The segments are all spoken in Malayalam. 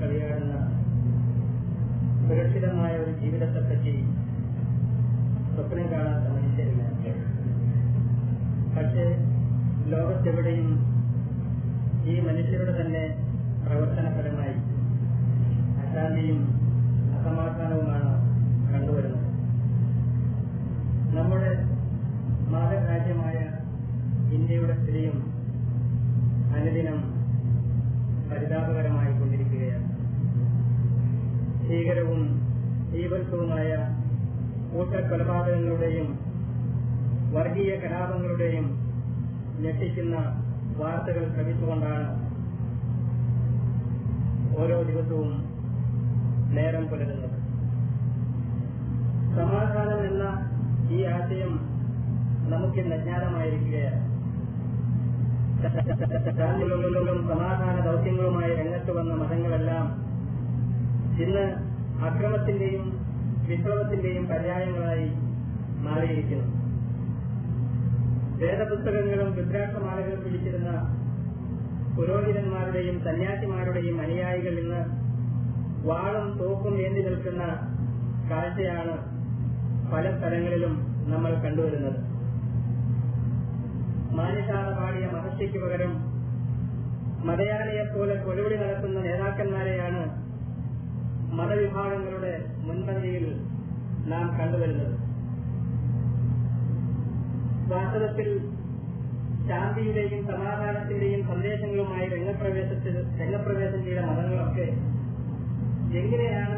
കളിയാടുന്ന സുരക്ഷിതമായ ഒരു ജീവിതത്തെപ്പറ്റി സ്വപ്നം കാണാത്ത മനുഷ്യരില്ല പക്ഷേ ലോകത്തെവിടെയും ഈ മനുഷ്യരുടെ തന്നെ പ്രവർത്തനപരമായി അശാന്തിയും അസമാധാനവുമാണ് കണ്ടുവരുന്നത് നമ്മുടെ മാതൃരാജ്യമായ ഇന്ത്യയുടെ സ്ഥിതിയും അനുദിനം പരിതാപകരമായി കൊണ്ടിരിക്കുകയാണ് ഭീകരവും തീവ്രത്വവുമായ കൂട്ടക്കൊലപാതകങ്ങളുടെയും വർഗീയ കലാപങ്ങളുടെയും ഞെട്ടിക്കുന്ന വാർത്തകൾ ശ്രമിച്ചുകൊണ്ടാണ് ഓരോ ദിവസവും നേരം പുലരുന്നത് സമാധാനം എന്ന ഈ ആശയം നമുക്കിന്ന് അജ്ഞാതമായിരിക്കുകയാണ് ശാന്തികളിലും സമാധാന ദൗത്യങ്ങളുമായി രംഗത്ത് വന്ന മതങ്ങളെല്ലാം ഇന്ന് അക്രമത്തിന്റെയും വിപ്ലവത്തിന്റെയും പര്യായങ്ങളായി മാറിയിരിക്കുന്നു വേദപുസ്തകങ്ങളും രുദ്രാക്ഷമാലകളും പിടിച്ചിരുന്ന പുരോഹിതന്മാരുടെയും സന്യാസിമാരുടെയും അനുയായികൾ ഇന്ന് വാളും തോക്കും ഏന്തി നിൽക്കുന്ന കാഴ്ചയാണ് പല സ്ഥലങ്ങളിലും നമ്മൾ കണ്ടുവരുന്നത് മാന്യശാല പാടിയ മഹർഷിക്ക് പകരം മതയാനയെപ്പോലെ കൊലവിളി നടത്തുന്ന നേതാക്കന്മാരെയാണ് മതവിഭാഗങ്ങളുടെ മുൻപന്തിയിൽ നാം കണ്ടുവരുന്നത് വാസ്തവത്തിൽ ശാന്തിയുടെയും സമാധാനത്തിന്റെയും സന്ദേശങ്ങളുമായി രംഗപ്രവേശത്തിൽ രംഗപ്രവേശം ചെയ്ത മതങ്ങളൊക്കെ എങ്ങനെയാണ്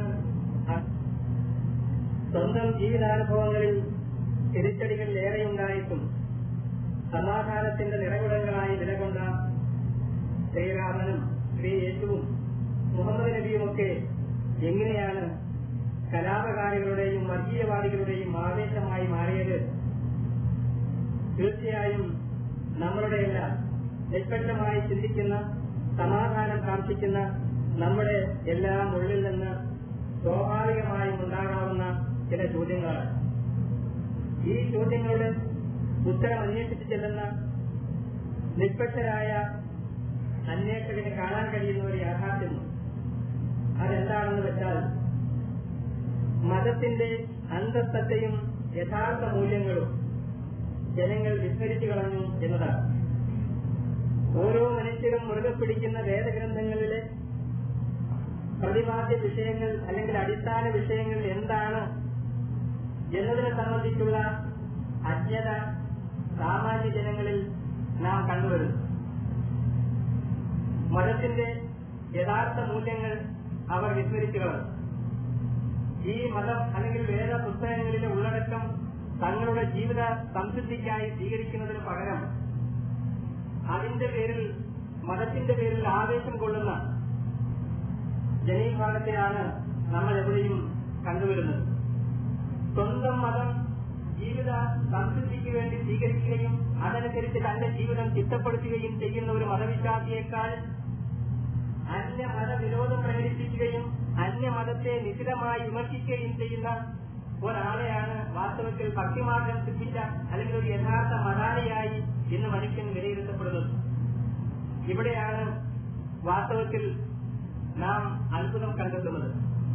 സ്വന്തം ജീവിതാനുഭവങ്ങളിൽ തിരിച്ചടികൾ ഏറെയുണ്ടായിട്ടും സമാധാനത്തിന്റെ നിറകുടങ്ങളായി നിലകൊണ്ട ശ്രീരാമനും ശ്രീ യേശുവും മുഹമ്മദ് നബിയുമൊക്കെ എങ്ങനെയാണ് കലാപകാരികളുടെയും വർഗീയവാദികളുടെയും ആവേശമായി മാറിയത് തീർച്ചയായും നമ്മളുടെയെല്ലാം നിഷ്പക്ഷമായി ചിന്തിക്കുന്ന സമാധാനം കാക്ഷിക്കുന്ന നമ്മുടെ എല്ലാം ഉള്ളിൽ നിന്ന് സ്വാഭാവികമായും ഉണ്ടാകാവുന്ന ചില ചോദ്യങ്ങളാണ് ഈ ചോദ്യങ്ങളുടെ ഉത്തരം അന്വേഷിച്ചു ചെല്ലുന്ന നിഷ്പക്ഷരായ അന്വേഷകന് കാണാൻ കഴിയുന്ന ഒരു യാഥാർത്ഥ്യം അതെന്താണെന്ന് വെച്ചാൽ മതത്തിന്റെ അന്തസ്സത്തെയും യഥാർത്ഥ മൂല്യങ്ങളും ജനങ്ങൾ വിസ്മരിച്ചു കളഞ്ഞു എന്നതാണ് ഓരോ മനുഷ്യരും മുറുകെ പിടിക്കുന്ന വേദഗ്രന്ഥങ്ങളിലെ പ്രതിപാദ്യ വിഷയങ്ങൾ അല്ലെങ്കിൽ അടിസ്ഥാന വിഷയങ്ങൾ എന്താണ് എന്നതിനെ സംബന്ധിച്ചുള്ള അജ്ഞത സാമാന്യ ജനങ്ങളിൽ നാം കണ്ടുവരുന്നു മതത്തിന്റെ യഥാർത്ഥ മൂല്യങ്ങൾ അവർ വിസ്മരിച്ചു കളഞ്ഞു ഈ മതം അല്ലെങ്കിൽ വേദ പുസ്തകങ്ങളിലെ ഉള്ളടക്കം തങ്ങളുടെ ജീവിത സംതൃപ്തിക്കായി സ്വീകരിക്കുന്നതിന് പകരം അതിന്റെ പേരിൽ മതത്തിന്റെ പേരിൽ ആവേശം കൊള്ളുന്ന ജനവിഭാഗത്തെയാണ് നമ്മൾ എവിടെയും കണ്ടുവരുന്നത് സ്വന്തം മതം ജീവിത സംതൃപ്തിക്ക് വേണ്ടി സ്വീകരിക്കുകയും അതനുസരിച്ച് തന്റെ ജീവിതം ചിട്ടപ്പെടുത്തുകയും ചെയ്യുന്ന ഒരു മതവിശ്വാസിയേക്കാൾ അന്യമത വിരോധം പ്രകടിപ്പിക്കുകയും അന്യമതത്തെ നിശിതമായി വിമർശിക്കുകയും ചെയ്യുന്ന ഒരാളെയാണ് വാസ്തവത്തിൽ ഭക്തിമാർഗം സിദ്ധിച്ച അല്ലെങ്കിൽ ഒരു യഥാർത്ഥ മതാനിയായി ഇന്ന് മനുഷ്യൻ വിലയിരുത്തപ്പെടുന്നത് ഇവിടെയാണ് വാസ്തവത്തിൽ നാം അത്ഭുതം കണ്ടെത്തുന്നത്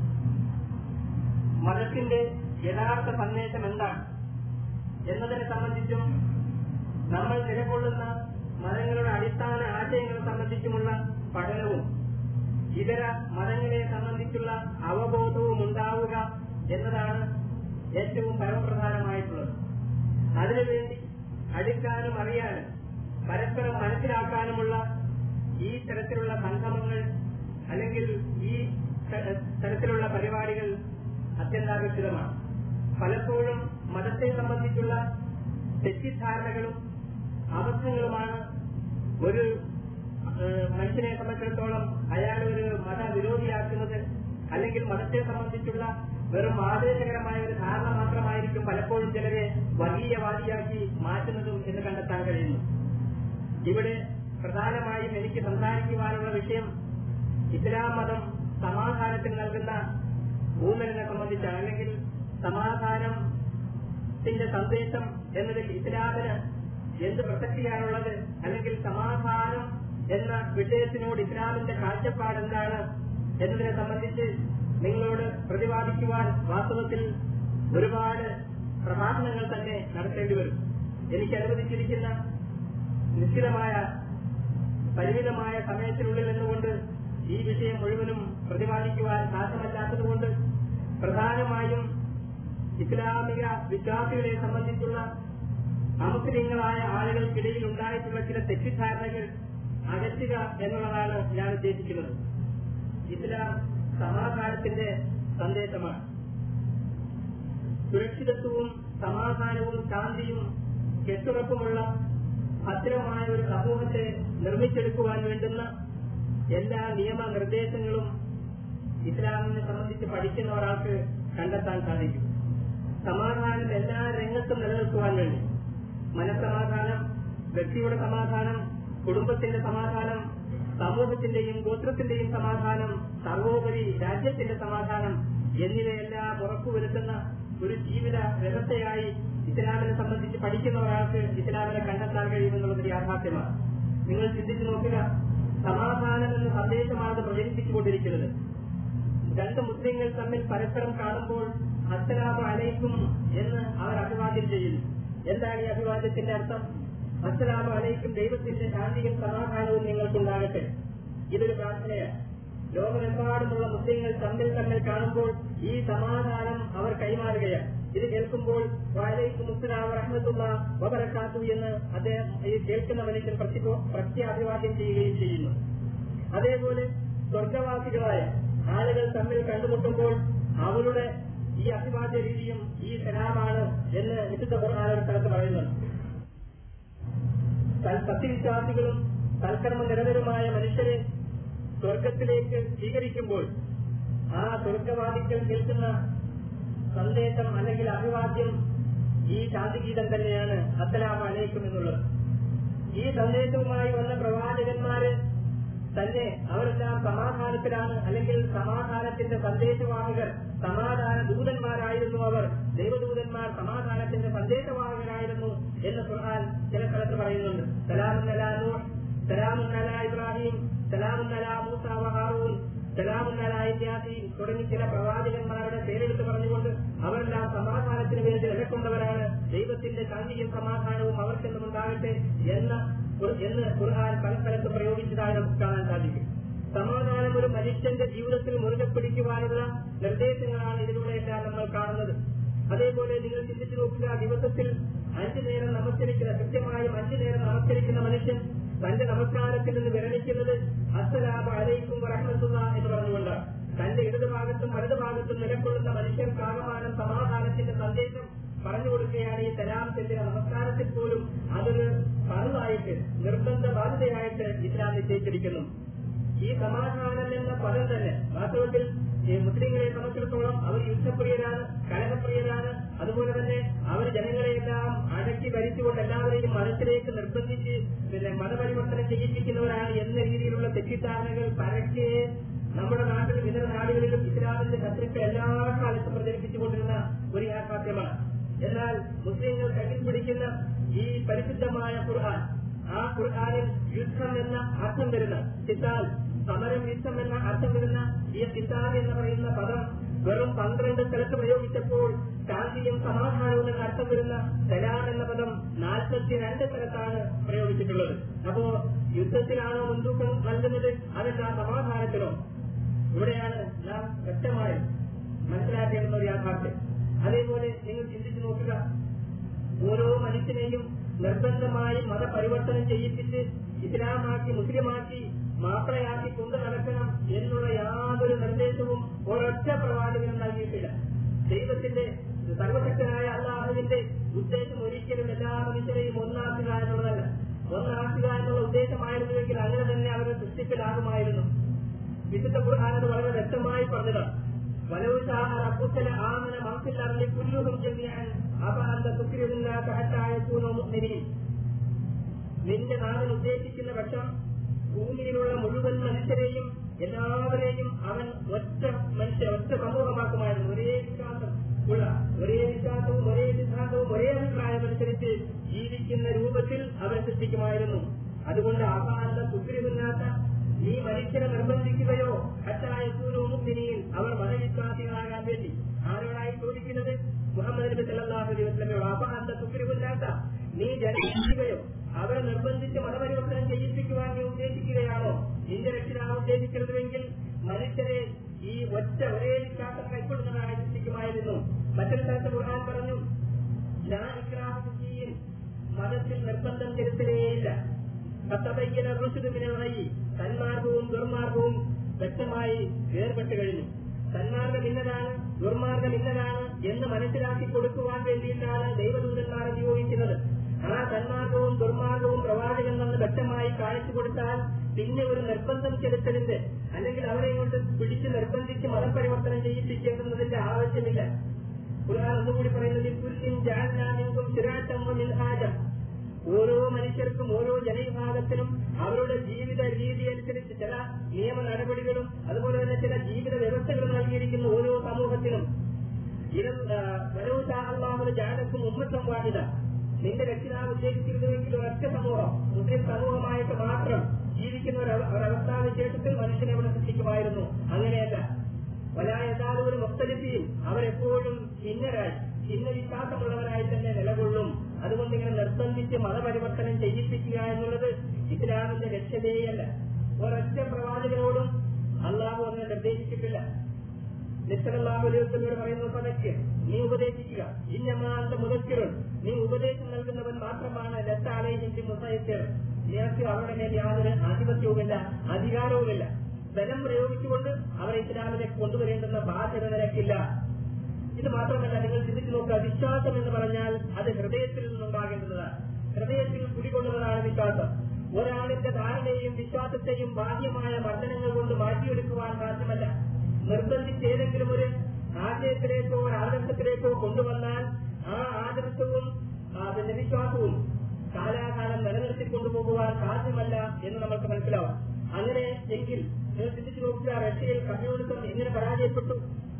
മതത്തിന്റെ യഥാർത്ഥ സന്ദേശം എന്താണ് എന്നതിനെ സംബന്ധിച്ചും നമ്മൾ നിലകൊള്ളുന്ന മതങ്ങളുടെ അടിസ്ഥാന ആശയങ്ങളെ സംബന്ധിച്ചുമുള്ള പഠനവും ഇതര മതങ്ങളെ സംബന്ധിച്ചുള്ള അവബോധവും ഉണ്ടാവുക എന്നതാണ് ഏറ്റവും പരമപ്രധാനമായിട്ടുള്ളത് അതിനുവേണ്ടി അടുക്കാനും അറിയാനും പരസ്പരം മനസ്സിലാക്കാനുമുള്ള ഈ തരത്തിലുള്ള സംഗമങ്ങൾ അല്ലെങ്കിൽ ഈ തരത്തിലുള്ള പരിപാടികൾ അത്യന്താപേക്ഷിതമാണ് പലപ്പോഴും മതത്തെ സംബന്ധിച്ചുള്ള തെറ്റിദ്ധാരണകളും അബദ്ധങ്ങളുമാണ് ഒരു മനുഷ്യനെ സംബന്ധിച്ചിടത്തോളം അയാൾ ഒരു മതവിരോധിയാക്കുന്നത് അല്ലെങ്കിൽ മതത്തെ സംബന്ധിച്ചുള്ള വെറും ആവേശകരമായ ഒരു ധാരണ മാത്രമായിരിക്കും പലപ്പോഴും ചിലരെ വർഗീയവാദിയാക്കി മാറ്റുന്നതും എന്ന് കണ്ടെത്താൻ കഴിയുന്നു ഇവിടെ പ്രധാനമായും എനിക്ക് സംസാരിക്കുവാനുള്ള വിഷയം ഇസ്ലാം മതം സമാധാനത്തിന് നൽകുന്ന ഊന്നലിനെ സംബന്ധിച്ചാണ് അല്ലെങ്കിൽ സമാധാനത്തിന്റെ സന്ദേശം എന്നതിൽ ഇസ്ലാമിന് എന്ത് പ്രസക്തിയാണുള്ളത് അല്ലെങ്കിൽ സമാധാനം എന്ന വിഷയത്തിനോട് ഇസ്ലാമിന്റെ കാഴ്ചപ്പാട് എന്താണ് എന്നതിനെ സംബന്ധിച്ച് നിങ്ങളോട് പ്രതിപാദിക്കുവാൻ വാസ്തവത്തിൽ ഒരുപാട് പ്രഭാഷണങ്ങൾ തന്നെ നടത്തേണ്ടി വരും എനിക്ക് അനുവദിച്ചിരിക്കുന്ന നിശ്ചിതമായ പരിമിതമായ സമയത്തിനുള്ളിൽ നിന്നുകൊണ്ട് ഈ വിഷയം മുഴുവനും പ്രതിപാദിക്കുവാൻ സാധ്യമല്ലാത്തതുകൊണ്ട് പ്രധാനമായും ഇസ്ലാമിക വിശ്വാസികളെ സംബന്ധിച്ചുള്ള അമുസ്ലിങ്ങളായ ആളുകൾക്കിടയിൽ ഉണ്ടായിട്ടുള്ള ചില തെറ്റിദ്ധാരണകൾ അകറ്റുക എന്നുള്ളതാണ് ഞാൻ ഉദ്ദേശിക്കുന്നത് ഇസ്ലാം സമാധാനത്തിന്റെ സന്ദേശമാണ് സുരക്ഷിതത്വവും സമാധാനവും ശാന്തിയും കെട്ടുറപ്പുമുള്ള ഭദ്രമായ ഒരു സമൂഹത്തെ നിർമ്മിച്ചെടുക്കുവാൻ വേണ്ടുന്ന എല്ലാ നിയമനിർദ്ദേശങ്ങളും ഇസ്ലാമിനെ സംബന്ധിച്ച് പഠിക്കുന്ന ഒരാൾക്ക് കണ്ടെത്താൻ സാധിക്കും സമാധാനം എല്ലാ രംഗത്തും നിലനിൽക്കുവാൻ വേണ്ടി മനസ്സമാധാനം വ്യക്തിയുടെ സമാധാനം കുടുംബത്തിന്റെ സമാധാനം സമൂഹത്തിന്റെയും ഗോത്രത്തിന്റെയും സമാധാനം സർവോപരി രാജ്യത്തിന്റെ സമാധാനം എന്നിവയെല്ലാം ഉറപ്പുവരുത്തുന്ന ഒരു ജീവിത വ്യവസ്ഥയായി ഇസ്ലാമിനെ സംബന്ധിച്ച് പഠിക്കുന്ന ഒരാൾക്ക് ഇസ്ലാമിനെ കണ്ടെത്താൻ കഴിയുമെന്നുള്ളത് യാഥാർത്ഥ്യമാണ് നിങ്ങൾ ചിന്തിച്ചു നോക്കുക സമാധാനം എന്ന സന്ദേശമാണ് പ്രചരിപ്പിച്ചുകൊണ്ടിരിക്കുന്നത് രണ്ട് മുസ്ലിങ്ങൾ തമ്മിൽ പരസ്പരം കാണുമ്പോൾ അസ്സലാമു അലൈക്കും എന്ന് അവർ അഭിവാദ്യം ചെയ്യുന്നു എന്താണ് ഈ അഭിവാദ്യത്തിന്റെ അർത്ഥം അസ്സലാമു അലൈക്കും ദൈവത്തിന്റെ ശാന്തിയും സമാധാനവും നിങ്ങൾക്കുണ്ടാകട്ടെ ഇതൊരു പ്രാർത്ഥനയാണ് ലോകമെമ്പാടുമുള്ള മുസ്ലിങ്ങൾ തമ്മിൽ തമ്മിൽ കാണുമ്പോൾ ഈ സമാധാനം അവർ കൈമാറുകയാണ് ഇത് കേൾക്കുമ്പോൾ വാലൈക്കും മുസ്ലാം റഹ്മത്തുള്ള വബറക്കാത്തു എന്ന് അദ്ദേഹം ഈ കേൾക്കുന്ന മനുഷ്യൻ പ്രത്യാഭിവാദ്യം ചെയ്യുകയും ചെയ്യുന്നു അതേപോലെ സ്വർഗവാസികളായ ആളുകൾ തമ്മിൽ കണ്ടുമുട്ടുമ്പോൾ അവരുടെ ഈ അഭിവാദ്യ രീതിയും ഈ സലാമാണ് എന്ന് വിശുദ്ധ ഖുർആൻ ഒരു സ്ഥലത്ത് പറയുന്നുണ്ട് സത്യവിശ്വാസികളും സൽക്കർമ്മ നിരതരുമായ മനുഷ്യരെ സ്വർഗത്തിലേക്ക് സ്വീകരിക്കുമ്പോൾ ആ സ്വർഗവാദികൾ കേൾക്കുന്ന സന്ദേശം അല്ലെങ്കിൽ അഭിവാദ്യം ഈ ശാന്തിഗീതം തന്നെയാണ് അസ്സലാമു അലൈക്കും എന്നുള്ളത് ഈ സന്ദേശവുമായി വന്ന പ്രവാചകന്മാര് തന്നെ അവരെല്ലാം സമാധാനത്തിലാണ് അല്ലെങ്കിൽ സമാധാനത്തിന്റെ സന്ദേശവാഹകർ സമാധാന ദൂതന്മാരായിരുന്നു അവർ ദൈവദൂതന്മാർ സമാധാനത്തിന്റെ സന്ദേശവാഹകരായിരുന്നു എന്ന് ഖുർആൻ ചില സ്ഥലത്ത് പറയുന്നുണ്ട് സലാമുന്നല നൂഹ് സലാമുന്നല ഇബ്രാഹിം സലാമുന്നല മൂസ വഹാറൂൻ സലാമുന്നല ഇത്യാസീൻ തുടങ്ങി ചില പ്രവാചകന്മാരുടെ പേരെടുത്ത് പറഞ്ഞുകൊണ്ട് അവരെല്ലാം സമാധാനത്തിന് വേണ്ടി നിലക്കൊണ്ടവരാണ് ദൈവത്തിന്റെ ശാന്തിയും സമാധാനവും അവർക്കെന്നും ഉണ്ടാകട്ടെ എന്ന എന്ന് ഖുർആൻ പല സ്ഥലത്ത് പ്രയോഗിച്ചതായി നമുക്ക് കാണാൻ സാധിക്കും സമാധാനം ഒരു മനുഷ്യന്റെ ജീവിതത്തിൽ മുറുകെ പിടിക്കുവാനുള്ള നിർദ്ദേശങ്ങളാണ് ഇതിലൂടെയെല്ലാം നമ്മൾ കാണുന്നത് അതേപോലെ നിങ്ങൾ ചിന്തിച്ചു നോക്കുക ദിവസത്തിൽ അഞ്ചു നേരം നമസ്കരിക്കുന്ന കൃത്യമായും അഞ്ചു നേരം നമസ്കരിക്കുന്ന മനുഷ്യൻ തന്റെ നമസ്കാരത്തിൽ നിന്ന് വിരമിക്കുന്നത് അസ്സലാമ അലൈക്കും വറഹമത്തുള്ള എന്ന് പറഞ്ഞുകൊണ്ടാണ് തന്റെ ഇടതുഭാഗത്തും വലതുഭാഗത്തും നിലകൊള്ളുന്ന മനുഷ്യർക്കാകമാനം സമാധാനത്തിന്റെ സന്ദേശം പറഞ്ഞു കൊടുക്കുകയാണ് ഈ സലാം ചെല്ലുക നമസ്കാരത്തിൽ പോലും അതൊരു പറുതായിട്ട് നിർബന്ധ ബാധ്യതയായിട്ട് ഇസ്ലാം നിശ്ചയിച്ചിരിക്കുന്നു ഈ സമാധാനം എന്ന പദം തന്നെ വാസ്തവത്തിൽ ഈ മുസ്ലിങ്ങളെ സംബന്ധിച്ചിടത്തോളം അവർ യുദ്ധപ്രിയരാണ് കലഹപ്രിയരാണ് അതുപോലെ തന്നെ അവർ ജനങ്ങളെയെല്ലാം അടക്കി ഭരിച്ചുകൊണ്ട് എല്ലാവരെയും മതത്തിലേക്ക് നിർബന്ധിച്ച് പിന്നെ മതപരിവർത്തനം ചെയ്യിപ്പിക്കുന്നവരാണ് എന്ന രീതിയിലുള്ള തെറ്റിദ്ധാരണകൾ പരക്കെ നമ്മുടെ നാട്ടിലും ഇതര നാടുകളിലും ഇസ്ലാമിന്റെ ശത്രുക്കൾ എല്ലാ കാലത്തും പ്രചരിപ്പിച്ചുകൊണ്ടിരുന്ന ഒരു യാഥാർത്ഥ്യമാണ് എന്നാൽ മുസ്ലിങ്ങൾ കയ്യിൽ പിടിക്കുന്ന ഈ പരിശുദ്ധമായ ഖുർആൻ ആ ഖുർആാനിൽ യുദ്ധം എന്ന അർത്ഥം വരുന്ന സിത്താൽ സമരം യുദ്ധം എന്ന അർത്ഥം വരുന്ന ഈ സിത്താൽ എന്ന് പറയുന്ന പദം വെറും പന്ത്രണ്ട് സ്ഥലത്ത് പ്രയോഗിച്ചപ്പോൾ ശാന്തിയും സമാധാനവും എന്ന അർത്ഥം വരുന്ന സലാം എന്ന പദം നാൽപ്പത്തിരണ്ട് സ്ഥലത്താണ് പ്രയോഗിച്ചിട്ടുള്ളത് അപ്പോ യുദ്ധത്തിലാണോ മുൻതൂക്കം നൽകുന്നത് അതല്ല സമാധാനത്തിനോ ഇവിടെയാണ് നാം വ്യക്തമായി മനസ്സിലാക്കേണ്ടുന്ന ഒരു യാഥാർത്ഥ്യം അതേപോലെ നിങ്ങൾ ചിന്തിച്ചു നോക്കുക ഓരോ മനുഷ്യനെയും നിർബന്ധമായി മതപരിവർത്തനം ചെയ്യിപ്പിച്ച് ഇസ്ലാമാക്കി മുസ്ലിമാക്കി മാപ്പിളയാക്കി കൊണ്ടു നടക്കണം എന്നുള്ള യാതൊരു നിർദ്ദേശവും ഒരൊറ്റ പ്രവാചകനും നൽകിയിട്ടില്ല ദൈവത്തിന്റെ സർവശക്തനായ അള്ളാഹുവിന്റെ ഉദ്ദേശം ഒരിക്കലും എല്ലാ മനുഷ്യരെയും ഒന്നാക്കുക എന്നുള്ളതല്ല ഒന്നാക്കുക എന്നുള്ള ഉദ്ദേശമായിരുന്നുവെങ്കിൽ അങ്ങനെ തന്നെ അവരെ സൃഷ്ടിക്കലാകുമായിരുന്നു വിശുദ്ധ ഖുർആാനത് വളരെ വ്യക്തമായി പറഞ്ഞതാണ് ولو شاء ربك لآمن من في الأرض كلهم جميعا أفأنت تكره الناس حتى يكونوا مؤمنين നിന്റെ നാഥൻ ഉദ്ദേശിക്കുന്ന പക്ഷം ഭൂമിയിലുള്ള മുഴുവൻ മനുഷ്യരെയും എല്ലാവരെയും അവൻ ഒറ്റ മനുഷ്യ ഒറ്റ സമൂഹമാക്കുമായിരുന്നു ഒരേ വിശ്വാസം ഉള്ള ഒരേ വിശ്വാസവും ഒരേ സിദ്ധാന്തവും ഒരേ അഭിപ്രായമനുസരിച്ച് ജീവിക്കുന്ന രൂപത്തിൽ അവൻ സൃഷ്ടിക്കുമായിരുന്നു അതുകൊണ്ട് അപാന്ത സുഗ്രീവനാഥ നീ മനുഷ്യരെ നിർബന്ധിക്കുകയോ ഹറ്റായൂരുമുഗ്നിനിയിൽ അവർ മതവിശ്വാസികളാകാൻ വേണ്ടി ആരോടായി ചോദിക്കുന്നത് മുഹമ്മദ് നബി സല്ലല്ലാഹു അലൈഹി വസല്ലമയോട് അപ്പൊ അന്ത തുക്രിമില്ലാത്ത നീ ജനിക്കുകയോ അവരെ നിർബന്ധിച്ച് മതപരിവർത്തനം ചെയ്യിപ്പിക്കുവാൻ നീ ഉദ്ദേശിക്കുകയാണോ നിന്റെ രക്ഷിതാവ് ഉദ്ദേശിക്കുന്നതുവെങ്കിൽ മനുഷ്യരെ ഈ ഒറ്റ ഒരേ വിശ്വാസം കൈക്കൊള്ളുന്നതാണ് ചിന്തിക്കുമായിരുന്നു മറ്റൊരു സ്ഥലത്ത് ഖുർആൻ പറഞ്ഞു ലാ ഇക്രാഹ ഫിദ്ദീൻ. മതത്തിൽ നിർബന്ധം ചെലുത്തുകയില്ല കത്തതയ്യന ഋഷുദുമിനായി സന്മാർഗവും ദുർമാർഗവും വ്യക്തമായി വേർപെട്ട് കഴിഞ്ഞു സന്മാർഗം ഇന്നതാണ് ദുർമാർഗം ഇന്നതാണ് എന്ന് മനസ്സിലാക്കി കൊടുക്കുവാൻ വേണ്ടിയിട്ടാണ് ദൈവദൂതന്മാരെ നിയോഗിക്കുന്നത് ആ സന്മാർഗവും ദുർമാർഗവും പ്രവാചകൻ വന്ന് വ്യക്തമായി കാണിച്ചു കൊടുത്താൽ പിന്നെ ഒരു നിർബന്ധം ചെലുത്തലിന്റെ അല്ലെങ്കിൽ അവരെ ഇങ്ങോട്ട് പിടിച്ച് നിർബന്ധിച്ച് മതപരിവർത്തനം ചെയ്യിപ്പിക്കേണ്ടുന്നതിന്റെ ആവശ്യമില്ല ഖുർആൻ ഒന്നുകൂടി പറയുന്നത് കുല്ലിൻ ജാലനാമിൻകും സിറാറ്റം മിൻഹാജം ഓരോ മനുഷ്യർക്കും ഓരോ ജനവിഭാഗത്തിനും അവരുടെ ജീവിത രീതി അനുസരിച്ച് ചില നിയമ നടപടികളും അതുപോലെ തന്നെ ചില ജീവിത വ്യവസ്ഥകളും നൽകിയിരിക്കുന്ന ഓരോ സമൂഹത്തിനും വരവുസാഹുവിന് ജാലക്കും ഉമ്മത്തം വാഹിത നിന്റെ രക്ഷിതാവ് ഉദ്ദേശിച്ചിരുന്നുവെങ്കിൽ ഒരൊറ്റ സമൂഹം മുസ്ലിം സമൂഹമായിട്ട് മാത്രം ജീവിക്കുന്ന ഒരു അവ- ഒരവസ്ഥാവിശേഷത്തിൽ മനുഷ്യനെ അവിടെ സൃഷ്ടിക്കുമായിരുന്നു അങ്ങനെയല്ല വലായതാലും ഒരു മുക്തലിപ്പിയും അവരെപ്പോഴും ഭിന്നരായി ഭിന്ന വിശ്വാസമുള്ളവരായി തന്നെ നിലകൊള്ളും അതുകൊണ്ട് ഇങ്ങനെ നിർബന്ധിച്ച് മതപരിവർത്തനം ചെയ്യിപ്പിക്കുക എന്നുള്ളത് ഇസ്ലാമിന്റെ ലക്ഷ്യതേയല്ല ഒരൊറ്റ പ്രവാചകനോടും അള്ളാഹു അങ്ങനെ നിർദ്ദേശിച്ചിട്ടില്ല നിസ്സലാഹു അലൈഹി വസല്ലമയോട് പറയുന്നു പതയ്ക്ക് നീ ഉപദേശിക്കുക ഇന്നമാന്ത മുതക്കിറും നീ ഉപദേശം നൽകുന്നവൻ മാത്രമാണ് ലത്താലയിന്റെ മുസയത്തിൽ നിനക്ക് അവരുടെ മേൽ യാതൊരു ആധിപത്യവുമില്ല അധികാരവുമില്ല ബലം പ്രയോഗിച്ചുകൊണ്ട് അവരെ ഇസ്ലാമിലേക്ക് കൊണ്ടുവരേണ്ടുന്ന ബാധ്യത നിനക്കില്ല ഇത് മാത്രമല്ല നിങ്ങൾ ചിന്തിച്ചു നോക്കുക വിശ്വാസം എന്ന് പറഞ്ഞാൽ അത് ഹൃദയത്തിൽ നിന്നുണ്ടാകേണ്ടതാണ് ഹൃദയത്തിൽ കുടികൊള്ളുന്നതാണ് വിശ്വാസം ഒരാളിന്റെ ധാരണയെയും വിശ്വാസത്തെയും ബാഹ്യമായ മർദ്ദനങ്ങൾ കൊണ്ട് മാറ്റിയെടുക്കുവാൻ സാധ്യമല്ല നിർബന്ധിച്ച് ഏതെങ്കിലും ഒരു ആശയത്തിലേക്കോ ഒരു ആദർശത്തിലേക്കോ കൊണ്ടുവന്നാൽ ആ ആദർശവും ആ പിന്നെ വിശ്വാസവും കാലാകാലം നിലനിർത്തിക്കൊണ്ടുപോകുവാൻ സാധ്യമല്ല എന്ന് നമുക്ക് മനസ്സിലാവാം അങ്ങനെ എങ്കിൽ നിങ്ങൾ ചിന്തിച്ചു നോക്കുക റഷ്യയിൽ കമ്മ്യൂണിസം എങ്ങനെ പരാജയപ്പെട്ടു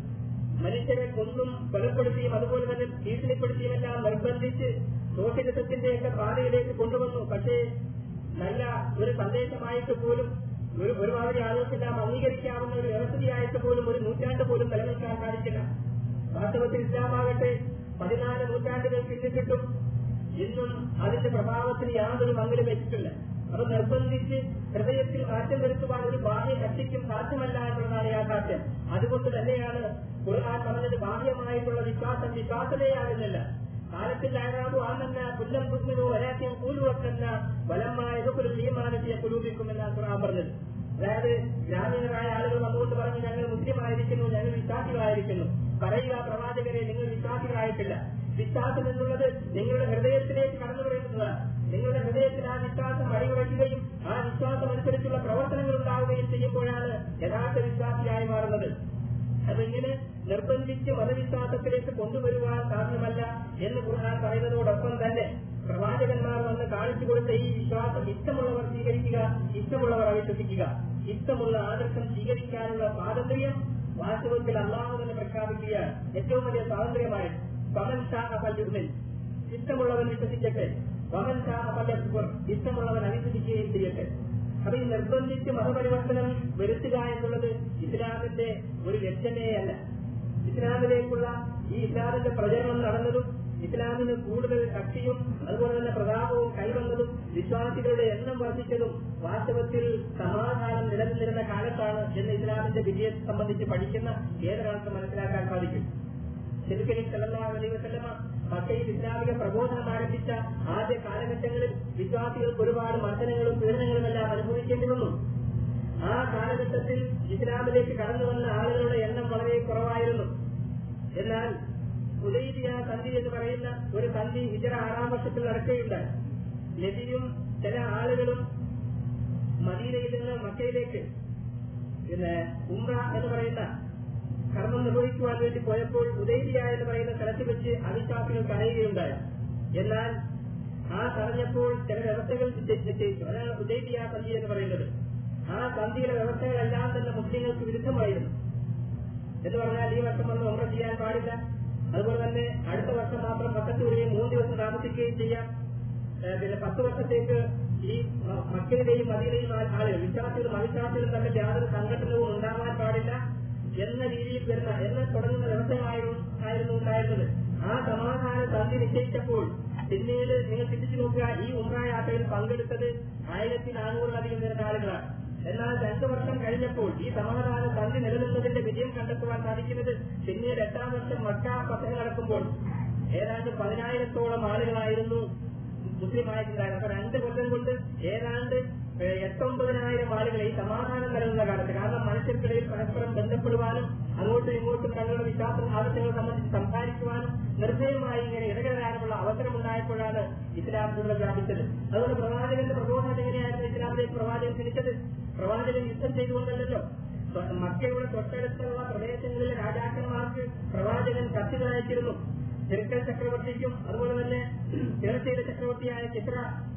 മനുഷ്യരെ കൊന്നും കൊലപ്പെടുത്തിയും അതുപോലെ തന്നെ ഭീഷണിപ്പെടുത്തിയും എല്ലാം നിർബന്ധിച്ച് സോഷ്യലിസത്തിന്റെയൊക്കെ പാതയിലേക്ക് കൊണ്ടുവന്നു പക്ഷേ നല്ല ഒരു സന്ദേശമായിട്ട് പോലും ഒരു ഒരുമാതിരി ആളുകൾക്കെല്ലാം അംഗീകരിക്കാവുന്ന ഒരു വ്യവസ്ഥയായിട്ട് പോലും ഒരു നൂറ്റാണ്ട് പോലും നിലനിൽക്കാൻ സാധിച്ചില്ല വാസ്തവത്തിൽ ഇസ്ലാമാകട്ടെ പതിനാല് നൂറ്റാണ്ടുകൾ പിന്നിട്ടിട്ടും ഇന്നും അതിന്റെ പ്രഭാവത്തിന് യാതൊരു മങ്ങലും വെച്ചിട്ടില്ല അത് നിർബന്ധിച്ച് ഹൃദയത്തിൽ മാറ്റം വരുത്തുവാൻ ഒരു ബാഹ്യ ശക്തിക്കും സാധ്യമല്ല എന്നുള്ളതാണ് യാഥാർത്ഥ്യം അതുകൊണ്ട് തന്നെയാണ് ഖുർആൻ പറഞ്ഞത് ബാഹ്യമായിട്ടുള്ള വിശ്വാസം വിശ്വാസതയാകുന്നില്ല കാലത്തിൽ ആരാബു ആണെന്ന പുല്ലം കുഞ്ഞിനോ ഒരാദ്യം കൂലുവെക്കുന്ന ബലമായ ഈമാനത്തിയെ കുലൂപിക്കുമെന്നാണ് ഖുർആൻ പറഞ്ഞത് അതായത് ഗ്രാമീണരായ ആളുകൾ വന്നുകൊണ്ട് പറഞ്ഞു ഞങ്ങൾ മുസ്ലിമായിരിക്കുന്നു ഞങ്ങൾ വിശ്വാസികളായിരിക്കുന്നു പറയുക പ്രവാചകരെ നിങ്ങൾ വിശ്വാസികളായിട്ടില്ല വിശ്വാസം എന്നുള്ളത് നിങ്ങളുടെ ഹൃദയത്തിലേക്ക് കടന്നു വരുന്നതാണ് നിങ്ങളുടെ ഹൃദയത്തിൽ ആ വിശ്വാസം അടിയുറയ്ക്കുകയും ആ വിശ്വാസം അനുസരിച്ചുള്ള പ്രവർത്തനങ്ങൾ ഉണ്ടാവുകയും ചെയ്യുമ്പോഴാണ് യഥാർത്ഥ വിശ്വാസിയായി മാറുന്നത് അതിങ്ങനെ നിർബന്ധിച്ച് മതവിശ്വാസത്തിലേക്ക് കൊണ്ടുവരുവാൻ സാധ്യമല്ല എന്ന് ഖുർആൻ പറയുന്നതോടൊപ്പം തന്നെ പ്രവാചകന്മാർ വന്ന് കാണിച്ചു കൊടുത്ത ഈ വിശ്വാസം ഇഷ്ടമുള്ളവർ സ്വീകരിക്കുക ഇഷ്ടമുള്ളവർ അവിശ്വസിക്കുക ഇഷ്ടമുള്ള ആദർശം സ്വീകരിക്കാനുള്ള സ്വാതന്ത്ര്യം വാസ്തവത്തിൽ അള്ളാഹു തന്നെ പ്രഖ്യാപിക്കുകയാണ് ഏറ്റവും വലിയ സ്വാതന്ത്ര്യമായി പമൻ ഷാ അപല്യുമിൽ ഇഷ്ടമുള്ളവൻ വിശ്വസിക്കട്ടെ വമൻ ഷാ അപല്യർ ഇഷ്ടമുള്ളവൻ അനുസരിക്കുകയും ചെയ്യട്ടെ അപ്പൊ ഈ നിർബന്ധിച്ച് മതപരിവർത്തനം വരുത്തുക എന്നുള്ളത് ഇസ്ലാമിന്റെ ഒരു ലക്ഷ്യമേയല്ല ഇസ്ലാമിലേക്കുള്ള ഈ ഇസ്ലാമിന്റെ പ്രചരണം നടന്നതും ഇസ്ലാമിന് കൂടുതൽ ശക്തിയും അതുപോലെ തന്നെ പ്രതാപവും കൈവന്നതും വിശ്വാസികളുടെ എണ്ണം വർദ്ധിച്ചതും വാസ്തവത്തിൽ സമാധാനം നിലനിന്നിരുന്ന കാലത്താണ് എന്ന് ഇസ്ലാമിന്റെ വിജയത്തെ സംബന്ധിച്ച് പഠിക്കുന്ന ഏതൊരാൾക്കും മനസ്സിലാക്കാൻ സാധിക്കും ശരിക്കും സല്ലല്ലാഹു അലൈഹി വസല്ലമ മക്കയിൽ ഇസ്ലാമിക പ്രബോധനം ആരംഭിച്ച ആദ്യ കാലഘട്ടങ്ങളിൽ വിശ്വാസികൾക്ക് ഒരുപാട് മർദ്ദനങ്ങളും പീഡനങ്ങളും എല്ലാം അനുഭവിക്കേണ്ടി വന്നു ആ കാലഘട്ടത്തിൽ ഇസ്ലാമിലേക്ക് കടന്നു വന്ന ആളുകളുടെ എണ്ണം വളരെ കുറവായിരുന്നു എന്നാൽ ഉദൈദിയ സന്ധി എന്ന് പറയുന്ന ഒരു സന്ധി ഹിജറ ആറാം വർഷത്തിൽ നടക്കുകയുണ്ടായി നബിയും ചില ആളുകളും മദീനയിൽ നിന്ന് മക്കയിലേക്ക് പിന്നെ ഉംറ എന്ന് പറയുന്ന കർമ്മം നിർവഹിക്കുവാൻ വേണ്ടി പോയപ്പോൾ ഉദൈദിയ എന്ന് പറയുന്ന സ്ഥലത്ത് വെച്ച് അവിശ്വാസികൾ കരയുകയുണ്ടായി എന്നാൽ ആ പറഞ്ഞപ്പോൾ ചില വ്യവസ്ഥകൾ നിശ്ചയിച്ചു അതാണ് ഉദൈദിയ സന്ധി എന്ന് പറയുന്നത് ആ സന്ധിയുടെ വ്യവസ്ഥകളെല്ലാം തന്നെ മുസ്ലിങ്ങൾക്ക് വിരുദ്ധമായിരുന്നു എന്ന് പറഞ്ഞാൽ ഈ വർഷം വന്ന് ഒമ്പ ചെയ്യാൻ പാടില്ല അതുപോലെ തന്നെ അടുത്ത വർഷം മാത്രം പക്കത്ത് വരികയും മൂന്ന് ദിവസം താമസിക്കുകയും ചെയ്യാം ഏഹ് പിന്നെ പത്ത് വർഷത്തേക്ക് ഈ മ- മക്കയിലെയും മദീനയും ആ- ആളുകൾ വിശ്വാസികളും അവിശ്വാസികളും തമ്മിൽ യാതൊരു സംഘടനവും ഉണ്ടാവാൻ പാടില്ല എന്ന രീതിയിൽ വരുന്ന എന്ന് തുടങ്ങുന്ന വ്യവസ്ഥയായിരുന്നു ആയിരുന്നു ഉണ്ടായിരുന്നത് ആ സമാധാന സന്ധി നിശ്ചയിച്ചപ്പോൾ പിന്നീട് നിങ്ങൾ ചിന്തിച്ചു നോക്കുക ഈ ഉമ്ര യാത്രയിൽ പങ്കെടുത്തത് ആയിരത്തി നാനൂറിലധികം വരുന്ന ആളുകളാണ് എന്നാൽ രണ്ടു വർഷം കഴിഞ്ഞപ്പോൾ ഈ സമാധാന സന്ധി നിലനിന്നതിന്റെ വിജയം കണ്ടെത്തുവാൻ സാധിക്കുന്നത് പിന്നീട് എട്ടാം വർഷം മക്ക പദ്ധതി നടക്കുമ്പോൾ ഏതാണ്ട് പതിനായിരത്തോളം ആളുകളായിരുന്നു മുസ്ലിം ആയിട്ടുണ്ടായിരുന്നു അപ്പൊ രണ്ട് കൊല്ലം കൊണ്ട് ഏതാണ്ട് ഏഹ്, എട്ടൊമ്പതിനായിരം ആളുകളെ ഈ സമാധാനം നിലനിന്ന കാലത്ത് കാരണം മനുഷ്യർക്കിടയിൽ പരസ്പരം ബന്ധപ്പെടുവാനും അങ്ങോട്ടും ഇങ്ങോട്ടും തങ്ങളുടെ വിശ്വാസ ആവശ്യങ്ങൾ സംബന്ധിച്ച് സംസാരിക്കുവാനും നിർഭയമായി ഇങ്ങനെ ഇടകലരാനുമുള്ള അവസരം ഉണ്ടായപ്പോഴാണ് ഇസ്ലാം കൂടുതൽ വ്യാപിച്ചത് അതുകൊണ്ട് പ്രവാചകന്റെ പ്രബോധനം എങ്ങനെയായിരുന്നു ഇസ്ലാമിലേക്ക് പ്രവാചകൻ ക്ഷണിച്ചത് പ്രവാചകൻ യുദ്ധം ചെയ്തുകൊണ്ടല്ലോ സ്വ- മക്കയുടെ തൊട്ടടുത്തുള്ള പ്രദേശങ്ങളിലെ രാജാക്കന്മാർക്ക് പ്രവാചകൻ കത്തുകൾ അയച്ചിരുന്നു ചെറുക്കൽ ചക്രവർത്തിക്കും അതുപോലെ തന്നെ കേരളത്തിലെ ചക്രവർത്തിയായ ചിത്ര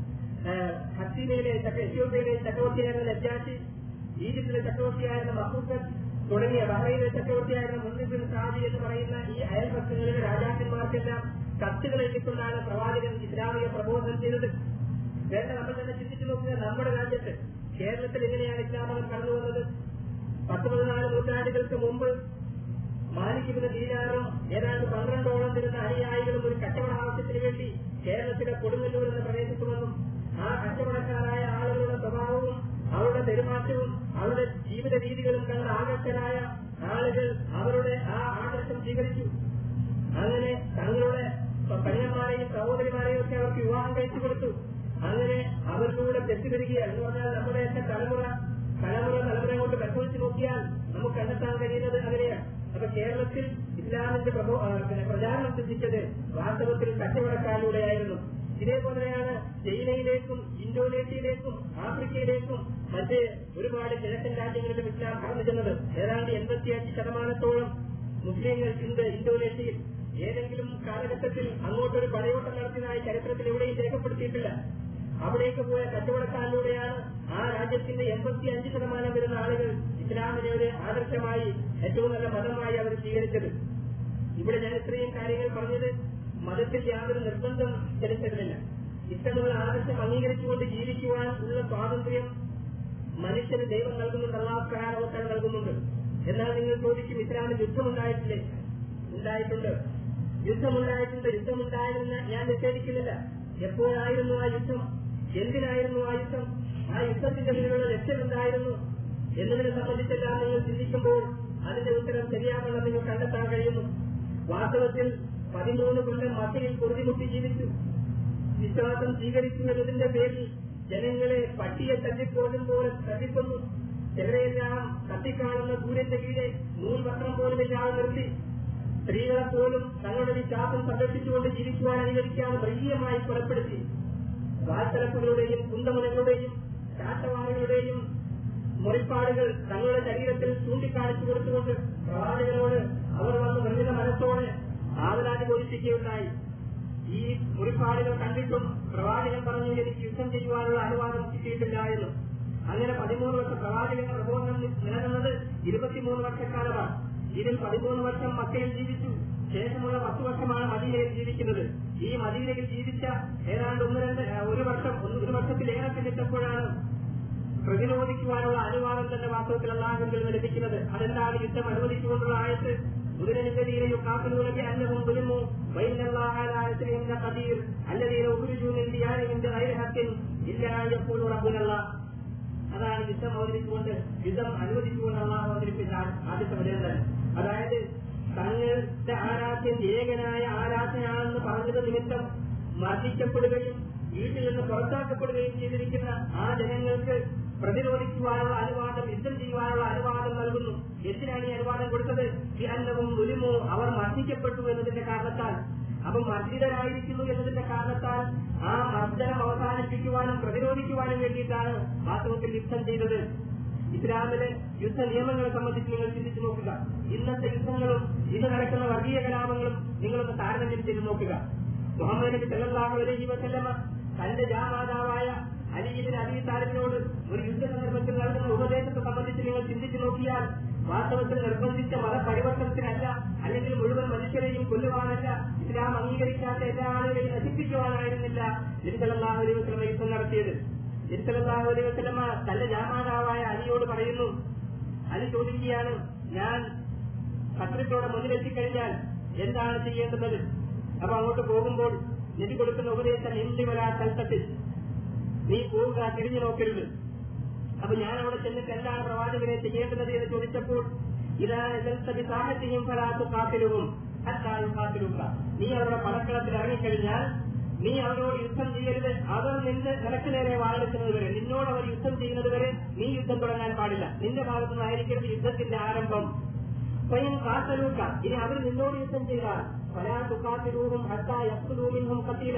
ഹസീനയിലെ ചക്ര- എത്യോപ്യയിലെ ചക്രവർത്തിയായിരുന്ന നജാഷി ഈജിപ്തിലെ ചക്രവർത്തിയായിരുന്ന മഹൂക്കൻ തുടങ്ങിയ ബഹ്റൈനിലെ ചക്രവർത്തിയായിരുന്ന മുന്നിബിൻ സാദി എന്ന് പറയുന്ന ഈ അയൽപക്ഷങ്ങളിലെ രാജാക്കന്മാർക്കെല്ലാം കത്തുകൾ എത്തിക്കൊണ്ടാണ് പ്രവാചകൻ ഇസ്ലാമിക പ്രബോധനം ചെയ്തത് വേണ്ട നമ്മൾ തന്നെ ചിന്തിച്ചു നോക്കുക നമ്മുടെ രാജ്യത്ത് കേരളത്തിൽ എങ്ങനെയാണ് ഇസ്ലാമകം കടന്നു വന്നത് പത്ത് പതിനാല് നൂറ്റാണ്ടുകൾക്ക് മുമ്പ് മാലിക്കിന്റെ ദീനാറും ഏതാണ്ട് പന്ത്രണ്ടോളം വരുന്ന അനുയായികളും ഒരു കച്ചവട ആവശ്യത്തിന് വേണ്ടി കേരളത്തിലെ കൊടുങ്ങല്ലൂർ എന്ന പ്രദേശത്ത് വന്നു ആ കച്ചവടക്കാരായ ആളുകളുടെ സ്വഭാവവും അവരുടെ പെരുമാറ്റവും അവരുടെ ജീവിത രീതികളും കണ്ട ആകർഷകരായ ആളുകൾ അവരുടെ ആ ആദർശം സ്വീകരിച്ചു അങ്ങനെ തങ്ങളുടെ പെണ്ണന്മാരെയും സഹോദരിമാരെയും ഒക്കെ അവർക്ക് വിവാഹം കഴിച്ചു കൊടുത്തു അങ്ങനെ അവരിലൂടെ തെറ്റിദ്ധരിക്കുക എന്ന് പറഞ്ഞാൽ നമ്മുടെയൊക്കെ തലമുറ തലമുറ തലമുറ കൊണ്ട് പരിശോധിച്ച് നോക്കിയാൽ നമുക്ക് കണ്ടെത്താൻ കഴിയുന്നത് അങ്ങനെയാണ് അപ്പൊ കേരളത്തിൽ ഇസ്ലാമിന്റെ പ്രബോ- ആ, പിന്നെ പ്രചാരണം സിദ്ധിച്ചത് വാസ്തവത്തിൽ കച്ചവടക്കാരിലൂടെയായിരുന്നു ഇതേപോലെയാണ് ചൈനയിലേക്കും ഇന്തോനേഷ്യയിലേക്കും ആഫ്രിക്കയിലേക്കും മറ്റ് ഒരുപാട് കിഴക്കൻ രാജ്യങ്ങളിലും ഇസ്ലാം കടന്നു ചെന്നത് ഏതാണ്ട് എൺപത്തിയഞ്ച് ശതമാനത്തോളം മുസ്ലിങ്ങൾ ഇന്ന് ഇന്തോനേഷ്യയിൽ ഏതെങ്കിലും കാലഘട്ടത്തിൽ അങ്ങോട്ടൊരു പടയോട്ടം നടത്തിയതായി ചരിത്രത്തിൽ എവിടെയും രേഖപ്പെടുത്തിയിട്ടില്ല അവിടേക്ക് പോയ കച്ചവടക്കാരിലൂടെയാണ് ആ രാജ്യത്തിന്റെ എൺപത്തി അഞ്ച് ശതമാനം വരുന്ന ആളുകൾ ഇസ്ലാമിനെ ഒരു ആദർശമായി ഏറ്റവും നല്ല മതമായി അവർ സ്വീകരിച്ചത് ഇവിടെ ഞാൻ ഇത്രയും കാര്യങ്ങൾ പറഞ്ഞത് മതത്തിൽ യാതൊരു നിർബന്ധം ചെലുത്തരുന്നില്ല ഇത്തരമുള്ള ആദർശം അംഗീകരിച്ചുകൊണ്ട് ജീവിക്കുവാൻ ഉള്ള സ്വാതന്ത്ര്യം മനുഷ്യന് ദൈവം നൽകുന്നുണ്ട് അള്ളാഹ് പ്രകാരവത്താൻ നൽകുന്നുണ്ട് എന്നാൽ നിങ്ങൾ ചോദിക്കും ഇസ്ലാമിൽ യുദ്ധമുണ്ടായിട്ടില്ലേ ഉണ്ടായിട്ടുണ്ട് യുദ്ധമുണ്ടായിട്ടുണ്ട് യുദ്ധമുണ്ടായതെന്ന് ഞാൻ നിഷേധിക്കുന്നില്ല എപ്പോഴായിരുന്നു ആ യുദ്ധം എന്തിനായിരുന്നു ആ യുദ്ധം ആ യുദ്ധത്തിന്റെ പിന്നിലുള്ള ലക്ഷ്യം എന്തായിരുന്നു എന്നതിനെ സംബന്ധിച്ചെല്ലാം നിങ്ങൾ ചിന്തിക്കുമ്പോൾ അതിന്റെ ഉത്തരം ശരിയാണെന്ന് നിങ്ങൾ കണ്ടെത്താൻ കഴിയുന്നു വാസ്തവത്തിൽ പതിമൂന്ന് കൊല്ലം മക്കയിൽ പൊറുതിമുട്ടി ജീവിച്ചു വിശ്വാസം സ്വീകരിച്ചു എന്നതിന്റെ പേരിൽ ജനങ്ങളെ പട്ടിയെ തല്ലിപ്പോലും പോലെ തല്ലിക്കൊന്നു ചിലരെയെല്ലാം കത്തിക്കാണുന്ന സൂര്യന്റെ കീഴെ നൂൽ വസ്ത്രം പോലും ഇല്ലാതെ നിർത്തി സ്ത്രീകളെ പോലും തങ്ങളുടെ വിശ്വാസം സംരക്ഷിച്ചുകൊണ്ട് ജീവിക്കുവാൻ അനുവദിക്കാതെ മൃഗീയമായി കൊലപ്പെടുത്തി വാൽത്തലപ്പുകളുടെയും കുന്തമുനകളുടെയും ചാട്ടവാറുകളുടെയും മുറിപ്പാടുകൾ തങ്ങളുടെ ശരീരത്തിൽ ചൂണ്ടിക്കാണിച്ചു കൊടുത്തുകൊണ്ട് പ്രവാചകനോട് അവർ വന്ന് നിർമ്മിത മനസ്സോടെ ആവലാതി ബോധിപ്പിക്കുകയുണ്ടായി ഈ മുറിപ്പാടുകൾ കണ്ടിട്ടും പ്രവാചകൻ പറഞ്ഞു എനിക്ക് യുദ്ധം ചെയ്യുവാനുള്ള അനുവാദം കിട്ടിയിട്ടില്ല എന്ന് അങ്ങനെ പതിമൂന്ന് വർഷം പ്രവാചകന്റെ പ്രബോധനം നിലനിന്നത് ഇരുപത്തിമൂന്ന് വർഷക്കാലമാണ് ഇതിൽ പതിമൂന്ന് വർഷം മക്കയിൽ ജീവിച്ചു ശേഷമുള്ള പത്ത് വർഷമാണ് മദീനയിൽ ജീവിക്കുന്നത് ഈ മദീനയിൽ ജീവിച്ച ഏതാണ്ട് ഒന്ന് രണ്ട് ആ, ഒരു വർഷം ഒന്ന് ഒരു വർഷത്തിലേറെ പിന്നിട്ടപ്പോഴാണ് പ്രതിരോധിക്കുവാനുള്ള അനുവാദം തന്നെ വാസ്തവത്തിൽ അള്ളാഹുവിൽ നിന്ന് ലഭിക്കുന്നത് അതെന്താണ് യുദ്ധം അനുവദിച്ചുകൊണ്ടുള്ള ആയത്ത് മുതലിനെതിരെ യുക്കാത്തിലൂടെ അന്നവും വിരുമു വൈനല്ലാഹാലായത്തിനെ കദീർ അല്ലതീരെ ഉപരിജൂനിന്റെ ആരെങ്കിലും ഐരഹത്തിൻ ഇല്ലായപ്പോഴും റബ്ബുനല്ല അതാണ് യുദ്ധം അവതരിച്ചുകൊണ്ട് യുദ്ധം അനുവദിച്ചുകൊണ്ട് അള്ളാഹു അവതരിപ്പിച്ച ആ- ആദ്യത്തെ വചനം തന്നെ അതായത് തങ്ങളുടെ ആരാധ്യൻ ഏകനായ ആരാധനയാണെന്ന് പറഞ്ഞത് നിമിത്തം മർദ്ദിക്കപ്പെടുകയും വീട്ടിൽ നിന്ന് പുറത്താക്കപ്പെടുകയും ചെയ്തിരിക്കുന്ന ആ ജനങ്ങൾക്ക് പ്രതിരോധിക്കുവാനുള്ള അനുവാദം യുദ്ധം ചെയ്യുവാനുള്ള അനുവാദം നൽകുന്നു എന്തിനാണ് ഈ അനുവാദം കൊടുത്തത് ഈ അന്നവും ദുരിമോ അവർ മർദ്ദിക്കപ്പെട്ടു എന്നതിന്റെ കാരണത്താൽ അപ്പം മർദ്ദിതരായിരിക്കുന്നു എന്നതിന്റെ കാരണത്താൽ ആ മർദ്ദനം അവസാനിപ്പിക്കുവാനും പ്രതിരോധിക്കുവാനും വേണ്ടിയിട്ടാണ് വാസ്തവത്തിൽ യുദ്ധം ചെയ്തത് ഇസ്ലാമിലെ യുദ്ധ നിയമങ്ങളെ സംബന്ധിച്ച് നിങ്ങൾ ചിന്തിച്ചു നോക്കുക ഇന്നത്തെ യുദ്ധങ്ങളും ഇന്ന് നടക്കുന്ന വർഗീയ കലാപങ്ങളും നിങ്ങളൊന്ന് താരതമ്യം ചെയ്ത് നോക്കുക മുഹമ്മദ് നബി സല്ലല്ലാഹു അലൈഹി വസല്ലമ തന്റെ ജാമാതാവായ അലിബിൻ അബി താലിബിനോട് ഒരു യുദ്ധ സന്ദർഭത്തിൽ നൽകുന്ന ഉപദേശത്തെ സംബന്ധിച്ച് നിങ്ങൾ ചിന്തിച്ചു നോക്കിയാൽ വാസ്തവത്തിൽ നിർബന്ധിച്ച മതപരിവർത്തനത്തിനല്ല അല്ലെങ്കിൽ മുഴുവൻ മനുഷ്യരെയും കൊല്ലുവാനല്ല ഇസ്ലാം അംഗീകരിക്കാത്ത എല്ലാ ആളുകളെയും നശിപ്പിക്കുവാനായിരുന്നില്ല നബി സല്ലല്ലാഹു അലൈഹി വസല്ലമ യുദ്ധം നടത്തിയത് തിരുത്തലാഹു അലൈഹി വസല്ലമ തന്റെ ജാമാതാവായ അലിയോട് പറയുന്നു അലി ചോദിക്കുകയാണ് ഞാൻ ശത്രുക്കളുടെ മുന്നിലെത്തിക്കഴിഞ്ഞാൽ എന്താണ് ചെയ്യേണ്ടത് അപ്പൊ അങ്ങോട്ട് പോകുമ്പോൾ നബി കൊടുക്കുന്ന ഉപദേശം എന്തി വരാ കൽത്തത്തിൽ നീ പോവുക തിരിഞ്ഞു നോക്കരുത് അപ്പൊ ഞാൻ അവിടെ ചെന്നിട്ട് എന്താണ് പ്രവാചകനെ ചെയ്യേണ്ടത് എന്ന് ചോദിച്ചപ്പോൾ ഇതാ എതിർത്തതി സാഹചര്യം ഫലാത്തു കാത്തിലുവും അല്ലാതെ കാത്തിലുക നീ അവരുടെ പടക്കളത്തിൽ ഇറങ്ങിക്കഴിഞ്ഞാൽ നീ അവരോട് യുദ്ധം ചെയ്യരുത് അവർ നിന്റെ നിനക്ക് നേരെ വാഴെടുക്കുന്നത് വരെ നിന്നോട് അവർ യുദ്ധം ചെയ്യുന്നത് വരെ നീ യുദ്ധം തുടങ്ങാൻ പാടില്ല നിന്റെ ഭാഗത്തു നിന്നായിരിക്കരുത് യുദ്ധത്തിന്റെ ആരംഭം സ്വയം കാത്തലൂക്ക ഇനി അവർ നിന്നോട് യുദ്ധം ചെയ്താൽ പലാ തുക്കാത്തിലൂഹും ഹത്താ യക്തുലൂമിൻഹും കത്തീല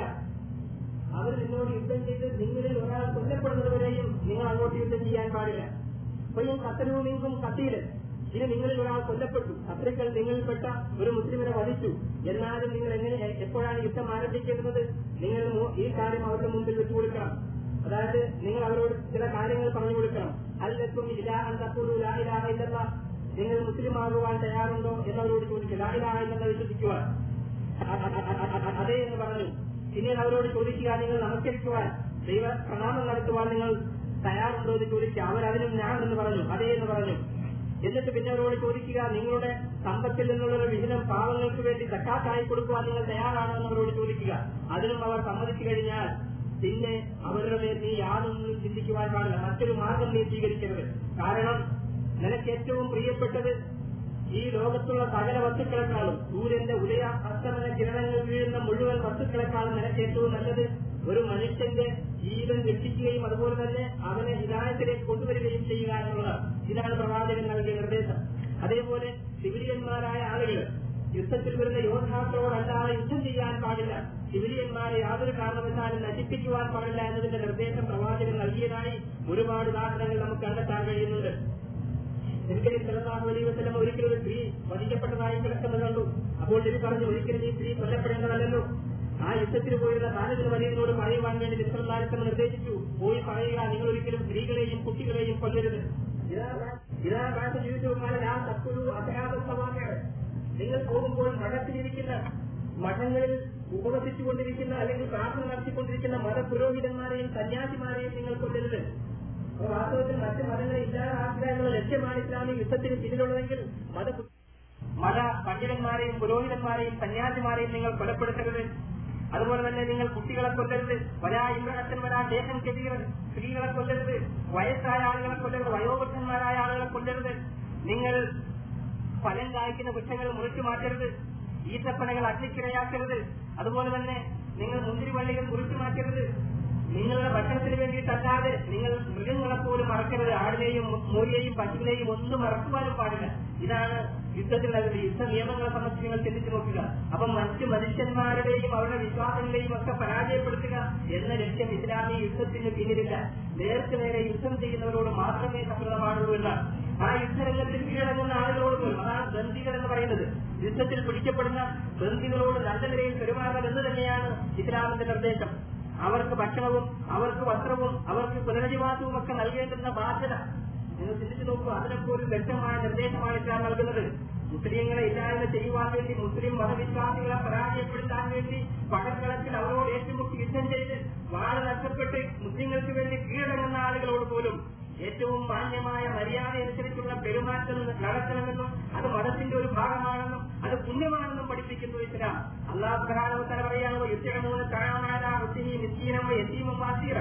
അവർ നിന്നോട് യുദ്ധം ചെയ്ത് നിങ്ങളിൽ ഒരാൾ കൊല്ലപ്പെടുന്നതുവരെയും നിങ്ങൾ അങ്ങോട്ട് യുദ്ധം ചെയ്യാൻ പാടില്ല സ്വയം കത്തലൂമിൻഹും കത്തീല് ഇനി നിങ്ങളിൽ ഒരാൾ കൊല്ലപ്പെട്ടു ശത്രുക്കൾ നിങ്ങളിൽപ്പെട്ട ഒരു മുസ്ലിമിനെ വധിച്ചു എന്നാലും നിങ്ങൾ എങ്ങനെ എപ്പോഴാണ് യുദ്ധം ആരംഭിക്കേണ്ടത് നിങ്ങൾ മു- ഈ കാര്യം അവരുടെ മുമ്പിൽ വെച്ചുകൊടുക്കണം അതായത് നിങ്ങൾ അവരോട് ചില കാര്യങ്ങൾ പറഞ്ഞു കൊടുക്കണം അല്ലത്തും ഇലാ അൻ തഖൂലു ലാ ഇലാഹ ഇല്ലല്ലാഹ് നിങ്ങൾ മുസ്ലിം ആകുവാൻ തയ്യാറുണ്ടോ എന്നവരോട് ചോദിക്കുക ലാ ഇലാഹ ഇല്ലെന്ന് വിശ്വസിക്കുവാൻ അ- അ- അ- അ- അ- അതേ എന്ന് പറഞ്ഞു പിന്നീട് അവരോട് ചോദിക്കുക നിങ്ങൾ നമസ്കരിക്കുവാൻ ദൈവ പ്രണാമം നടത്തുവാൻ നിങ്ങൾ തയ്യാറുണ്ടോ എന്ന് ചോദിക്കുക അവരതിനും ഞാൻ എന്ന് പറഞ്ഞു അതേ എന്ന് പറഞ്ഞു എന്നിട്ട് പിന്നെ അവരോട് ചോദിക്കുക നിങ്ങളുടെ സമ്പത്തിൽ നിന്നുള്ള ഒരു വിഹിതം പാവങ്ങൾക്ക് വേണ്ടി തക്കാത്തായി കൊടുക്കുവാൻ നിങ്ങൾ തയ്യാറാണോ എന്ന് അവരോട് ചോദിക്കുക അതിനും അവർ സമ്മതിച്ചു കഴിഞ്ഞാൽ പിന്നെ അവരുടെ മേൽ നീ യാതൊന്നും ചിന്തിക്കുവാൻ പാടില്ല മറ്റൊരു മാർഗം നീ സ്വീകരിക്കരുത് കാരണം നിനക്ക് ഏറ്റവും പ്രിയപ്പെട്ടത് ഈ ലോകത്തുള്ള സകല വസ്തുക്കളെക്കാളും സൂര്യന്റെ ഉദയ അസ്തമന കിരണങ്ങൾ വീഴുന്ന മുഴുവൻ വസ്തുക്കളെക്കാളും നിനക്ക് ഏറ്റവും നല്ലത് ഒരു മനുഷ്യന്റെ ജീവൻ രക്ഷിക്കുകയും അതുപോലെ തന്നെ അവനെ ഹിതായത്തിലേക്ക് കൊണ്ടുവരികയും ചെയ്യുക എന്നുള്ളതാണ് ഇതാണ് പ്രവാചകൻ നൽകിയ നിർദ്ദേശം അതേപോലെ സിവിലിയന്മാരായ ആളുകൾ യുദ്ധത്തിൽ വരുന്ന യോദ്ധാക്കളോടല്ലാതെ യുദ്ധം ചെയ്യാൻ പാടില്ല സിവിലിയന്മാരെ യാതൊരു കാരണവശാലും നശിപ്പിക്കുവാൻ പാടില്ല എന്നതിന്റെ നിർദ്ദേശം പ്രവാചകൻ നൽകിയതായി ഒരുപാട് ഉദാഹരണങ്ങൾ നമുക്ക് കണ്ടെത്താൻ കഴിയുന്നുണ്ട് നബിക്കരീം സല്ലല്ലാഹു അലൈഹി വസല്ലം ഒരിക്കലും ഒരു സ്ത്രീ വധിക്കപ്പെട്ടതായി കിടക്കുന്നത് കണ്ടു അപ്പോൾ നബി പറഞ്ഞു ഒരിക്കലും ഈ സ്ത്രീ കൊല്ലപ്പെടേണ്ടതല്ലോ ആ യുദ്ധത്തിന് പോയിരുന്ന താലബിന് വലിയതിനോട് പറയുവാൻ വേണ്ടി നിസ്ലാലിസം നിർദ്ദേശിച്ചു പോയി പറയുക നിങ്ങൾ ഒരിക്കലും സ്ത്രീകളെയും കുട്ടികളെയും കൊല്ലരുത് ഇതാ കാലത്ത് ജീവിതവുമാണ് ഞാൻ തക്കുരു അപരാധസമാകയാണ് നിങ്ങൾ പോകുമ്പോൾ മഠത്തിലിരിക്കുന്ന മഠങ്ങളിൽ ഉപവസിച്ചുകൊണ്ടിരിക്കുന്ന അല്ലെങ്കിൽ പ്രാർത്ഥന നടത്തിക്കൊണ്ടിരിക്കുന്ന മതപുരോഹിതന്മാരെയും സന്യാസിമാരെയും നിങ്ങൾ കൊല്ലരുത് അപ്പൊ വാസ്തവത്തിൽ മറ്റ് മതങ്ങളെ ഇല്ലാതാക്കുക എന്നുള്ള ലക്ഷ്യമാണ് ഇസ്ലാമിക യുദ്ധത്തിന് പിന്നിലുള്ളതെങ്കിൽ മത മത പണ്ഡിതന്മാരെയും പുരോഹിതന്മാരെയും സന്യാസിമാരെയും നിങ്ങൾ കൊലപ്പെടുത്തരുത് അതുപോലെ തന്നെ നിങ്ങൾ കുട്ടികളെ കൊല്ലരുത് വരാ ഇമ്രഹത്തൻ വരാ ദേശം കെതിരത് സ്ത്രീകളെ കൊല്ലരുത് വയസ്സായ ആളുകളെ കൊല്ലരുത് വയോവൃദ്ധന്മാരായ ആളുകളെ കൊല്ലരുത് നിങ്ങൾ ഫലം കായ്ക്കുന്ന വൃക്ഷങ്ങൾ മുറിച്ചു മാറ്റരുത് ഈത്തപ്പനകൾ അഗ്നിക്കിരയാക്കരുത് അതുപോലെ തന്നെ നിങ്ങൾ മുന്തിരിവള്ളികൾ മുറിച്ചു മാറ്റരുത് നിങ്ങളുടെ ഭക്ഷണത്തിന് വേണ്ടിയിട്ടല്ലാതെ നിങ്ങൾ മൃഗങ്ങളെ പോലും മറക്കരുത് ആടിനെയും മൂരിയെയും പശുവിനെയും ഒന്നും മറക്കുവാനും പാടില്ല ഇതാണ് യുദ്ധത്തിൽ നൽകുന്നത് യുദ്ധ നിയമങ്ങളെ സംബന്ധിച്ച് നിങ്ങൾ ചിന്തിച്ചു നോക്കുക അപ്പം മറ്റു മനുഷ്യന്മാരുടെയും അവരുടെ വിശ്വാസങ്ങളെയും ഒക്കെ പരാജയപ്പെടുത്തുക എന്ന ലക്ഷ്യം ഇസ്ലാമി യുദ്ധത്തിന് പിന്നിലില്ല നേർക്ക് നേരെ യുദ്ധം ചെയ്യുന്നവരോട് മാത്രമേ സഫലത പാടുള്ളൂ എന്നാണ് ആ യുദ്ധരംഗത്തിൽ കീഴടങ്ങുന്ന ആളുകളോട് പോലും അതാണ് ബന്ദികൾ എന്ന് പറയുന്നത് യുദ്ധത്തിൽ പിടിക്കപ്പെടുന്ന ബന്ദികളോട് നല്ല നിലയിൽ പെരുമാറുന്നത് എന്ന് തന്നെയാണ് ഇസ്ലാമിന്റെ നിർദ്ദേശം അവർക്ക് ഭക്ഷണവും അവർക്ക് വസ്ത്രവും അവർക്ക് പുനരധിവാസവും ഒക്കെ നൽകേണ്ടുന്ന ബാധ്യത നിങ്ങൾ ചിന്തിച്ചു നോക്കൂ അതിനൊക്കെ ഒരു വ്യക്തമായ നിർദ്ദേശമാണ് ഇസ്ലാം നൽകുന്നത് മുസ്ലിങ്ങളെ ഇല്ലായ്മ ചെയ്യുവാൻ വേണ്ടി മുസ്ലിം മതവിശ്വാസികളെ പരാജയപ്പെടുത്താൻ വേണ്ടി പടക്കളത്തിൽ അവരോട് ഏറ്റുമുട്ടി യുദ്ധം ചെയ്ത് വാഴ നഷ്ടപ്പെട്ട് മുസ്ലിങ്ങൾക്ക് വേണ്ടി കീഴടങ്ങുന്ന ആളുകളോട് പോലും ഏറ്റവും മാന്യമായ മര്യാദ അനുസരിച്ചുള്ള പെരുമാറ്റം നടത്തണമെന്നും അത് മതത്തിന്റെ ഒരു ഭാഗമാണെന്നും അത് പുണ്യമാണെന്നും പഠിപ്പിക്കുന്നു ഇസ്ലാം അള്ളാഹു പ്രധാനവത്തല പറയാണോ യുദ്ധമൂന്ന് കാണാനാ റുസിനി നിശ്ചീനം യത്തീമും മാസീറ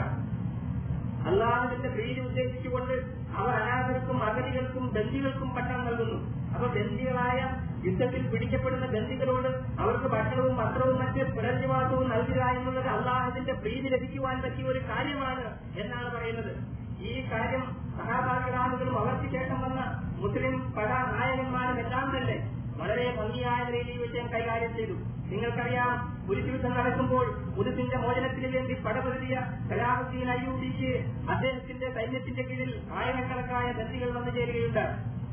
അള്ളാഹുവിന്റെ പ്രീതി ഉദ്ദേശിച്ചുകൊണ്ട് അവർ അനാഥർക്കും അഗതികൾക്കും ബന്ദികൾക്കും പട്ടം നൽകുന്നു അപ്പൊ ബന്ദികളായ യുദ്ധത്തിൽ പിടിക്കപ്പെടുന്ന ബന്ദികളോട് അവർക്ക് ഭക്ഷണവും വസ്ത്രവും മറ്റ് പുനർനിവാസവും നൽകുക എന്നുള്ളത് അള്ളാഹുവിന്റെ പ്രീതി ലഭിക്കുവാൻ പറ്റിയ ഒരു കാര്യമാണ് എന്നാണ് പറയുന്നത് ഈ കാര്യം സഹാബാക്കളാളുകളും അവർക്ക് ശേഷം വന്ന മുസ്ലിം പല നായകന്മാരും എല്ലാം തന്നെ വളരെ ഭംഗിയായ നിലയിൽ ഈ വിഷയം കൈകാര്യം ചെയ്തു നിങ്ങൾക്കറിയാം പുരുഷയുദ്ധം നടക്കുമ്പോൾ പുരുഷിന്റെ മോചനത്തിന് വേണ്ടി പടപൊരുതിയ സലാഹുദ്ദീൻ അയ്യൂബിക്ക് അദ്ദേഹത്തിന്റെ സൈന്യത്തിന്റെ കീഴിൽ ആയിരക്കണക്കായ ബന്ദികൾ വന്നു ചേരുകയുണ്ട്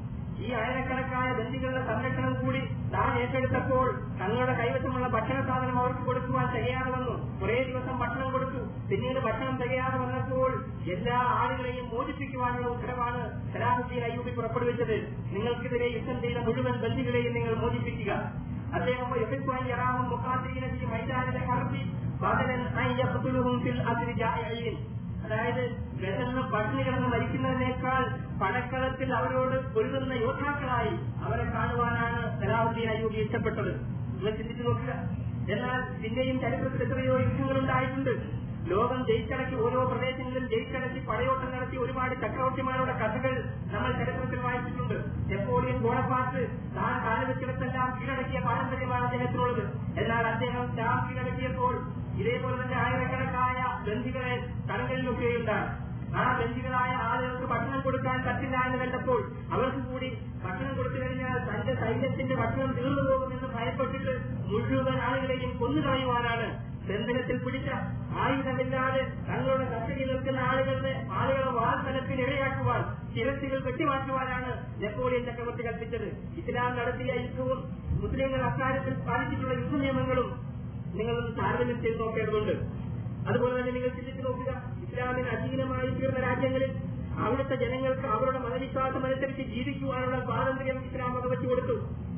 ഈ ആയിരക്കണക്കായ ബന്ദികളുടെ സംരക്ഷണം കൂടി താൻ ഏറ്റെടുത്തപ്പോൾ തങ്ങളുടെ കൈവശമുള്ള ഭക്ഷണ സാധനം അവർക്ക് കൊടുക്കുവാൻ തികയാതെ വന്നു കുറെ ദിവസം ഭക്ഷണം കൊടുത്തു പിന്നീട് ഭക്ഷണം തികയാതെ വന്നപ്പോൾ എല്ലാ ആളുകളെയും മോചിപ്പിക്കുവാനുള്ള ഉത്തരവാണ് സലാഹുദ്ദീൻ അയ്യൂബി പുറപ്പെടുവിച്ചത് നിങ്ങൾക്കെതിരെ യുദ്ധം ചെയ്ത മുഴുവൻ ബന്ദികളെയും നിങ്ങൾ മോചിപ്പിക്കുക അദ്ദേഹം യഹിക്കുവാൻ യറാഹും മുഖാത്തിരീനത്തിൽ മൈതാനിലെ ഹർബി ബദലൻ അൻ യഖ്തുലുഹും ഫിൽ അസ്രി ജാഇഈൻ അതായത് വിശന്ന് പട്ടിണി കിടന്ന് മരിക്കുന്നതിനേക്കാൾ പടക്കളത്തിൽ അവരോട് പൊരുതുന്ന യോദ്ധാക്കളായി അവരെ കാണുവാനാണ് സലാഹുദ്ദീൻ അയ്യൂബി ഇഷ്ടപ്പെട്ടത് നിങ്ങൾ ചിന്തിച്ചു നോക്കുക എന്നാൽ പിന്നെയും ചരിത്രത്തിൽ എത്രയോ യുദ്ധങ്ങൾ ഉണ്ടായിട്ടുണ്ട് ലോകം ജയിച്ചടക്കി ഓരോ പ്രദേശങ്ങളിലും ജയിച്ചടക്കി പടയോട്ടം നടത്തി ഒരുപാട് ചക്രവർത്തിമാരുടെ കഥകൾ നമ്മൾ ചരിത്രത്തിൽ വായിച്ചിട്ടുണ്ട് നെപ്പോളിയൻ ബോണപ്പാട്ട് താൻ കാലുവെച്ചിടത്തെല്ലാം കീഴടക്കിയ പാരമ്പര്യമാണ് അദ്ദേഹത്തിനുള്ളത് എന്നാൽ അദ്ദേഹം ചാം കീഴടക്കിയപ്പോൾ ഇതേപോലെ തന്നെ ആയിരക്കണക്കായ ബന്ധികളെ തടങ്കലിലൊക്കെയുണ്ടാണ് ആ ബന്ധികളായ ആളുകൾക്ക് ഭക്ഷണം കൊടുക്കാൻ പറ്റില്ല എന്ന് കണ്ടപ്പോൾ അവർക്ക് കൂടി ഭക്ഷണം കൊടുത്തു കഴിഞ്ഞാൽ തന്റെ സൈന്യത്തിന്റെ ഭക്ഷണം തീർന്നു പോകുമെന്ന് ഭയപ്പെട്ടിട്ട് മുഴുവൻ ആളുകളെയും കൊന്നുകളയുവാനാണ് ബന്ധനത്തിൽ പിടിച്ച ആയുധമില്ലാതെ തങ്ങളുടെ കസ്റ്റഡിയിൽ നിൽക്കുന്ന ആളുകളുടെ ആളുകളെ വാർത്തലത്തിന് ഇടയാക്കുവാൻ ശിരസികൾ വെട്ടിമാറ്റുവാനാണ് നെപ്പോളിയൻ ചക്രവർത്തി കൽപ്പിച്ചത് ഇസ്ലാം നടത്തിയ യുദ്ധവും മുസ്ലിങ്ങൾ അക്കാര്യത്തിൽ പാലിച്ചിട്ടുള്ള യുദ്ധ നിയമങ്ങളും നിങ്ങളൊന്ന് താരതമ്യം ചെയ്ത് നോക്കേണ്ടതുണ്ട് അതുപോലെ തന്നെ നിങ്ങൾ ചിന്തിച്ചു നോക്കുക ഇസ്ലാമിന് അധീനമായി തീർന്ന രാജ്യങ്ങളിൽ അവിടുത്തെ ജനങ്ങൾക്ക് അവരുടെ മതവിശ്വാസം അനുസരിച്ച് ജീവിക്കുവാനുള്ള സ്വാതന്ത്ര്യം ഇസ്ലാം വകവെച്ചു കൊടുത്തു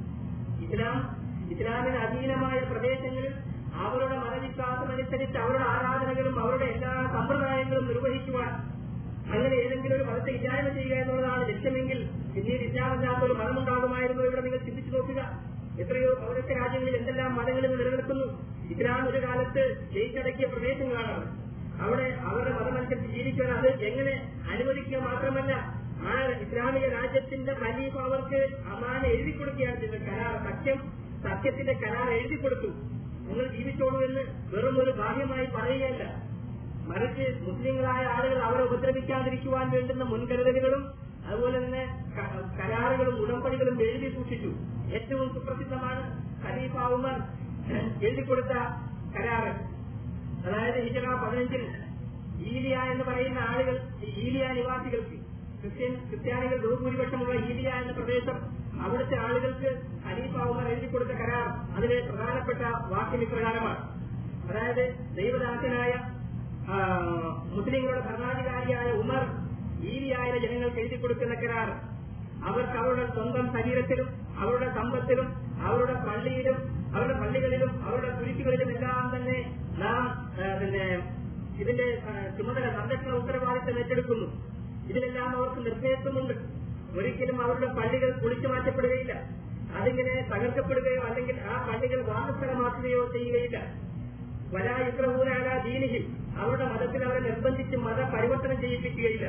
ഇസ്ലാം ഇസ്ലാമിന് അധീനമായ പ്രദേശങ്ങളിൽ അവരുടെ മതവിശ്വാസം അനുസരിച്ച് അവരുടെ ആരാധനകളും അവരുടെ എല്ലാ സമ്പ്രദായങ്ങളും നിർവഹിക്കുവാൻ അങ്ങനെ ഏതെങ്കിലും ഒരു മതത്തെ ഇല്ലായ്മ ചെയ്യുക എന്നുള്ളതാണ് ലക്ഷ്യമെങ്കിൽ പിന്നീട് ഇസ്ലാമില്ലാത്ത ഒരു മതമുണ്ടാകുമായിരുന്നു ഇവിടെ നിങ്ങൾ ചിന്തിച്ചു നോക്കുക എത്രയോ പൗരസ്ത്യ രാജ്യങ്ങളിൽ എന്തെല്ലാം മതങ്ങൾ ഇന്ന് നിലനിൽക്കുന്നു ഇസ്ലാം ഒരു കാലത്ത് ജയിച്ചടക്കിയ പ്രദേശങ്ങളാണ് അവർ. അവിടെ അവരുടെ മതമനുസരിച്ച് ജീവിക്കാൻ അത് എങ്ങനെ അനുവദിക്കുക മാത്രമല്ല ആ ഇസ്ലാമിക രാജ്യത്തിന്റെ ഖലീഫ അവർക്ക് അമാന എഴുതി കൊടുക്കുകയാണ് ചെയ്തത് കരാർ സത്യം സത്യത്തിന്റെ കരാർ എഴുതി കൊടുത്തു നിങ്ങൾ ജീവിച്ചോളൂ എന്ന് വെറും ഒരു ബാഹ്യമായി പറയുകയല്ല മറിച്ച് മുസ്ലിങ്ങളായ ആളുകൾ അവരെ ഉപദ്രവിക്കാതിരിക്കുവാൻ വേണ്ടുന്ന മുൻകരുതലുകളും അതുപോലെ തന്നെ ക- കരാറുകളും ഉടമ്പടികളും എഴുതി സൂക്ഷിച്ചു ഏറ്റവും സുപ്രസിദ്ധമാണ് ഖലീഫ ഉമർ എഴുതി കൊടുത്ത കരാറ് അതായത് ഹിജറ പതിനഞ്ചിൽ ഈലിയ എന്ന് പറയുന്ന ആളുകൾ ഈ ഈലിയ നിവാസികൾക്ക് ക്രിസ്ത്യൻ ക്രിസ്ത്യാനികൾ ബഹുഭൂരിപക്ഷമുള്ള ഈലിയ എന്ന പ്രദേശം അവിടുത്തെ ആളുകൾക്ക് ഖലീഫ ഉമർ എഴുതി കൊടുത്ത കരാർ അതിലെ പ്രധാനപ്പെട്ട വാക്യം ഇപ്രകാരമാണ് അതായത് ദൈവദാസനായ ആ, മുസ്ലിങ്ങളുടെ ഭരണാധികാരിയായ ഉമർ ഈലിയായ ജനങ്ങൾക്ക് എഴുതി കൊടുക്കുന്ന കരാർ അവർക്ക് അവരുടെ സ്വന്തം ശരീരത്തിലും അവരുടെ സമ്പത്തിലും അവരുടെ പള്ളിയിലും അവരുടെ പള്ളികളിലും അവരുടെ കുരിശുകളിലും എല്ലാം തന്നെ നാം ആ, പിന്നെ ഇതിന്റെ ആ, ചുമതല സംരക്ഷണ ഉത്തരവാദിത്തം ഏറ്റെടുക്കുന്നു ഇതിലെല്ലാം അവർക്ക് നിർദ്ദേശമുണ്ട് ഒരിക്കലും അവരുടെ പള്ളികൾ പൊളിച്ചു മാറ്റപ്പെടുകയില്ല അതിങ്ങനെ തകർക്കപ്പെടുകയോ അല്ലെങ്കിൽ ആ പള്ളികൾ വാസസ്ഥലമാക്കുകയോ ചെയ്യുകയില്ല വലായുക്രഹൂനാല ദീനിഹിം അവരുടെ മതത്തിൽ അവരെ നിർബന്ധിച്ച് മത പരിവർത്തനം ചെയ്യിപ്പിക്കുകയില്ല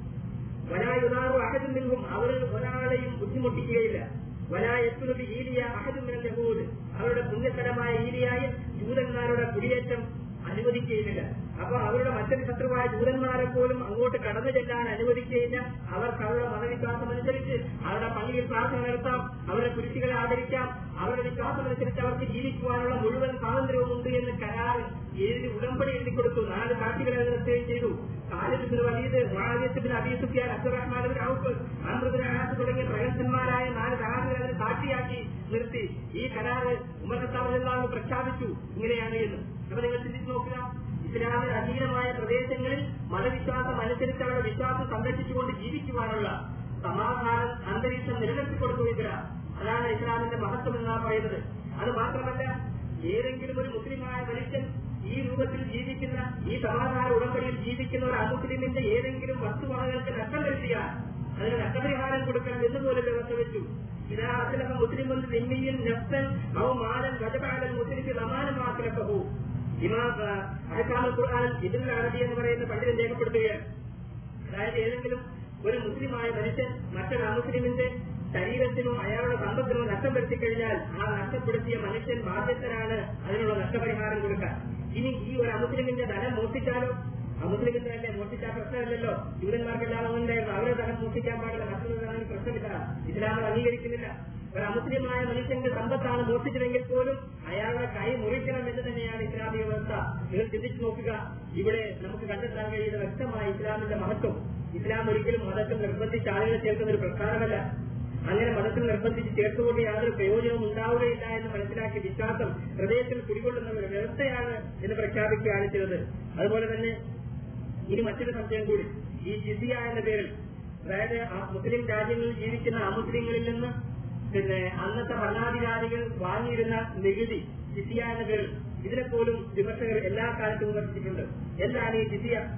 വലായുദാറു അഹദും മിൻഹും അവരിൽ ഒരാളെയും ബുദ്ധിമുട്ടിക്കുകയില്ല വലായത്തുനബി ഈലിയ അഹദും മിനൽ യഹൂദ് അവരുടെ പുണ്യസ്ഥലമായ ഈലിയായി ജൂതന്മാരുടെ കുടിയേറ്റം അനുവദിക്കുകയില്ല അപ്പൊ അവരുടെ മറ്റൊരു ശത്രുവായ ജൂതന്മാരെ പോലും അങ്ങോട്ട് കടന്നു ചെല്ലാൻ അനുവദിക്കുകയില്ല അവർക്ക് അവരുടെ മതവിശ്വാസം അനുസരിച്ച് അവരുടെ പള്ളിയിൽ പ്രാർത്ഥന നടത്താം അവരുടെ കുരിശികളെ ആദരിക്കാം അവരുടെ വിശ്വാസം അനുസരിച്ച് അവർക്ക് ജീവിക്കുവാനുള്ള മുഴുവൻ സ്വാതന്ത്ര്യവും ഉണ്ട് എന്ന് കരാർ എഴുതി ഉടമ്പടി എഴുതി കൊടുത്തു നാല് സാക്ഷികളെ അത് നിർത്തുകയും ചെയ്തു Khalid Walid Muawiyah Abi Sufyan Abdurrahman bin Auf അമൃത ആസ് തുടങ്ങിയ പ്രഗത്ഭന്മാരായ നാല് സഹാബികളെ അതിന് സാക്ഷിയാക്കി നിർത്തി ഈ കരാറ് ഉമർ ഖത്താബ് പ്രഖ്യാപിച്ചു ഇങ്ങനെയാണ് എന്ന് അപ്പൊ നിങ്ങൾ ചിന്തിച്ചു നോക്കുക ഇസ്ലാമിന് അധീനമായ പ്രദേശങ്ങളിൽ മതവിശ്വാസം അനുസരിച്ച് അവരുടെ വിശ്വാസം സംരക്ഷിച്ചുകൊണ്ട് ജീവിക്കുവാനുള്ള സമാധാനം അന്തരീക്ഷം നിലനിർത്തി കൊടുത്തു ഇത്ര അതാണ് ഇസ്ലാമിന്റെ മഹത്വം എന്നാണ് പറയുന്നത് അത് മാത്രമല്ല ഏതെങ്കിലും ഒരു മുസ്ലിമായ മനുഷ്യൻ ഈ രൂപത്തിൽ ജീവിക്കുന്ന ഈ സമാധാന ഉടമ്പടിയിൽ ജീവിക്കുന്ന ഒരു അമുസ്ലിമിന്റെ ഏതെങ്കിലും വസ്തുവകകൾക്ക് നഷ്ടം വരുത്തിയാൽ അതിന് നഷ്ടപരിഹാരം കൊടുക്കണം എന്നുപോലെ വ്യവസ്ഥ വെച്ചു ഇതാ അസലഹ മുസ്ലിം നിമ്മിയിൽ നഫ്സൻ ഔ മാലൻ വജപാലൻ മുസ്ലിം സമാനമാക്കലൊക്കെ പോകും ഇമാം അഹക്കാമൽ ഖുർആാനിൽ ഇബിൻ അറബി എന്ന് പറയുന്ന പണ്ഡിതൻ രേഖപ്പെടുത്തുകയാണ് അതായത് ഏതെങ്കിലും ഒരു മുസ്ലിമായ മനുഷ്യൻ മറ്റൊരു അമുസ്ലിമിന്റെ ശരീരത്തിനോ അയാളുടെ സമ്പത്തിനോ നഷ്ടം വരുത്തി കഴിഞ്ഞാൽ ആ നഷ്ടപ്പെടുത്തിയ മനുഷ്യൻ ബാധ്യസ്ഥനാണ് അതിനുള്ള നഷ്ടപരിഹാരം കൊടുക്കാൻ ഇനി ഈ ഒരു അമുസ്ലിമിന്റെ ധനം മോഷ്ടിച്ചാലോ അമുസ്ലിമിന്റെ അല്ലേ മോഷ്ടിച്ചാൽ പ്രശ്നമില്ലല്ലോ ജൂതന്മാർക്കെല്ലാം ഉണ്ടായിരുന്നു അവരെ ധനം മോഷ്ടിക്കാൻ പാടില്ല മറ്റുള്ള ധനം പ്രശ്നമില്ല ഇസ്ലാം അംഗീകരിക്കുന്നില്ല ഒരു അമുസ്ലിമായ മനുഷ്യന്റെ സമ്പത്താണ് മോഷ്ടിച്ചതെങ്കിൽ പോലും അയാളുടെ കൈ മുറിക്കണം എന്ന് തന്നെയാണ് ഇസ്ലാമിക വ്യവസ്ഥ നിങ്ങൾ ചിന്തിച്ചു നോക്കുക ഇവിടെ നമുക്ക് കണ്ടെത്താൻ കഴിയുന്ന വ്യക്തമായ ഇസ്ലാമിന്റെ മഹത്വം ഇസ്ലാം ഒരിക്കലും മതത്തിൽ നിർബന്ധിച്ച് ആളുകളെ ചേർക്കുന്ന ഒരു പ്രസ്ഥാനമല്ല അങ്ങനെ മതത്തിൽ നിർബന്ധിച്ച് ചേർത്തുകൊണ്ട് യാതൊരു പ്രയോജനവും ഉണ്ടാവുകയില്ല എന്ന് മനസ്സിലാക്കി വിശ്വാസം ഹൃദയത്തിൽ കുടികൊള്ളുന്ന ഒരു വ്യവസ്ഥയാണ് എന്ന് പ്രഖ്യാപിക്കുകയാണ് ചെയ്തത് അതുപോലെ തന്നെ ഇനി മറ്റൊരു സംശയം കൂടി ഈ ജിസിയ എന്ന പേരിൽ അതായത് ആ മുസ്ലിം രാജ്യങ്ങളിൽ ജീവിക്കുന്ന അമുസ്ലിങ്ങളിൽ നിന്ന് പിന്നെ അന്നത്തെ ഭരണാധികാരികൾ വാങ്ങിയിരുന്ന നികുതി ജിസിയ എന്ന പേരിൽ ഇതിനെ പോലും വിമർശകർ എല്ലാ കാലത്തും വിമർശിച്ചിട്ടുണ്ട് എന്താണ് ഈ ജിസിയ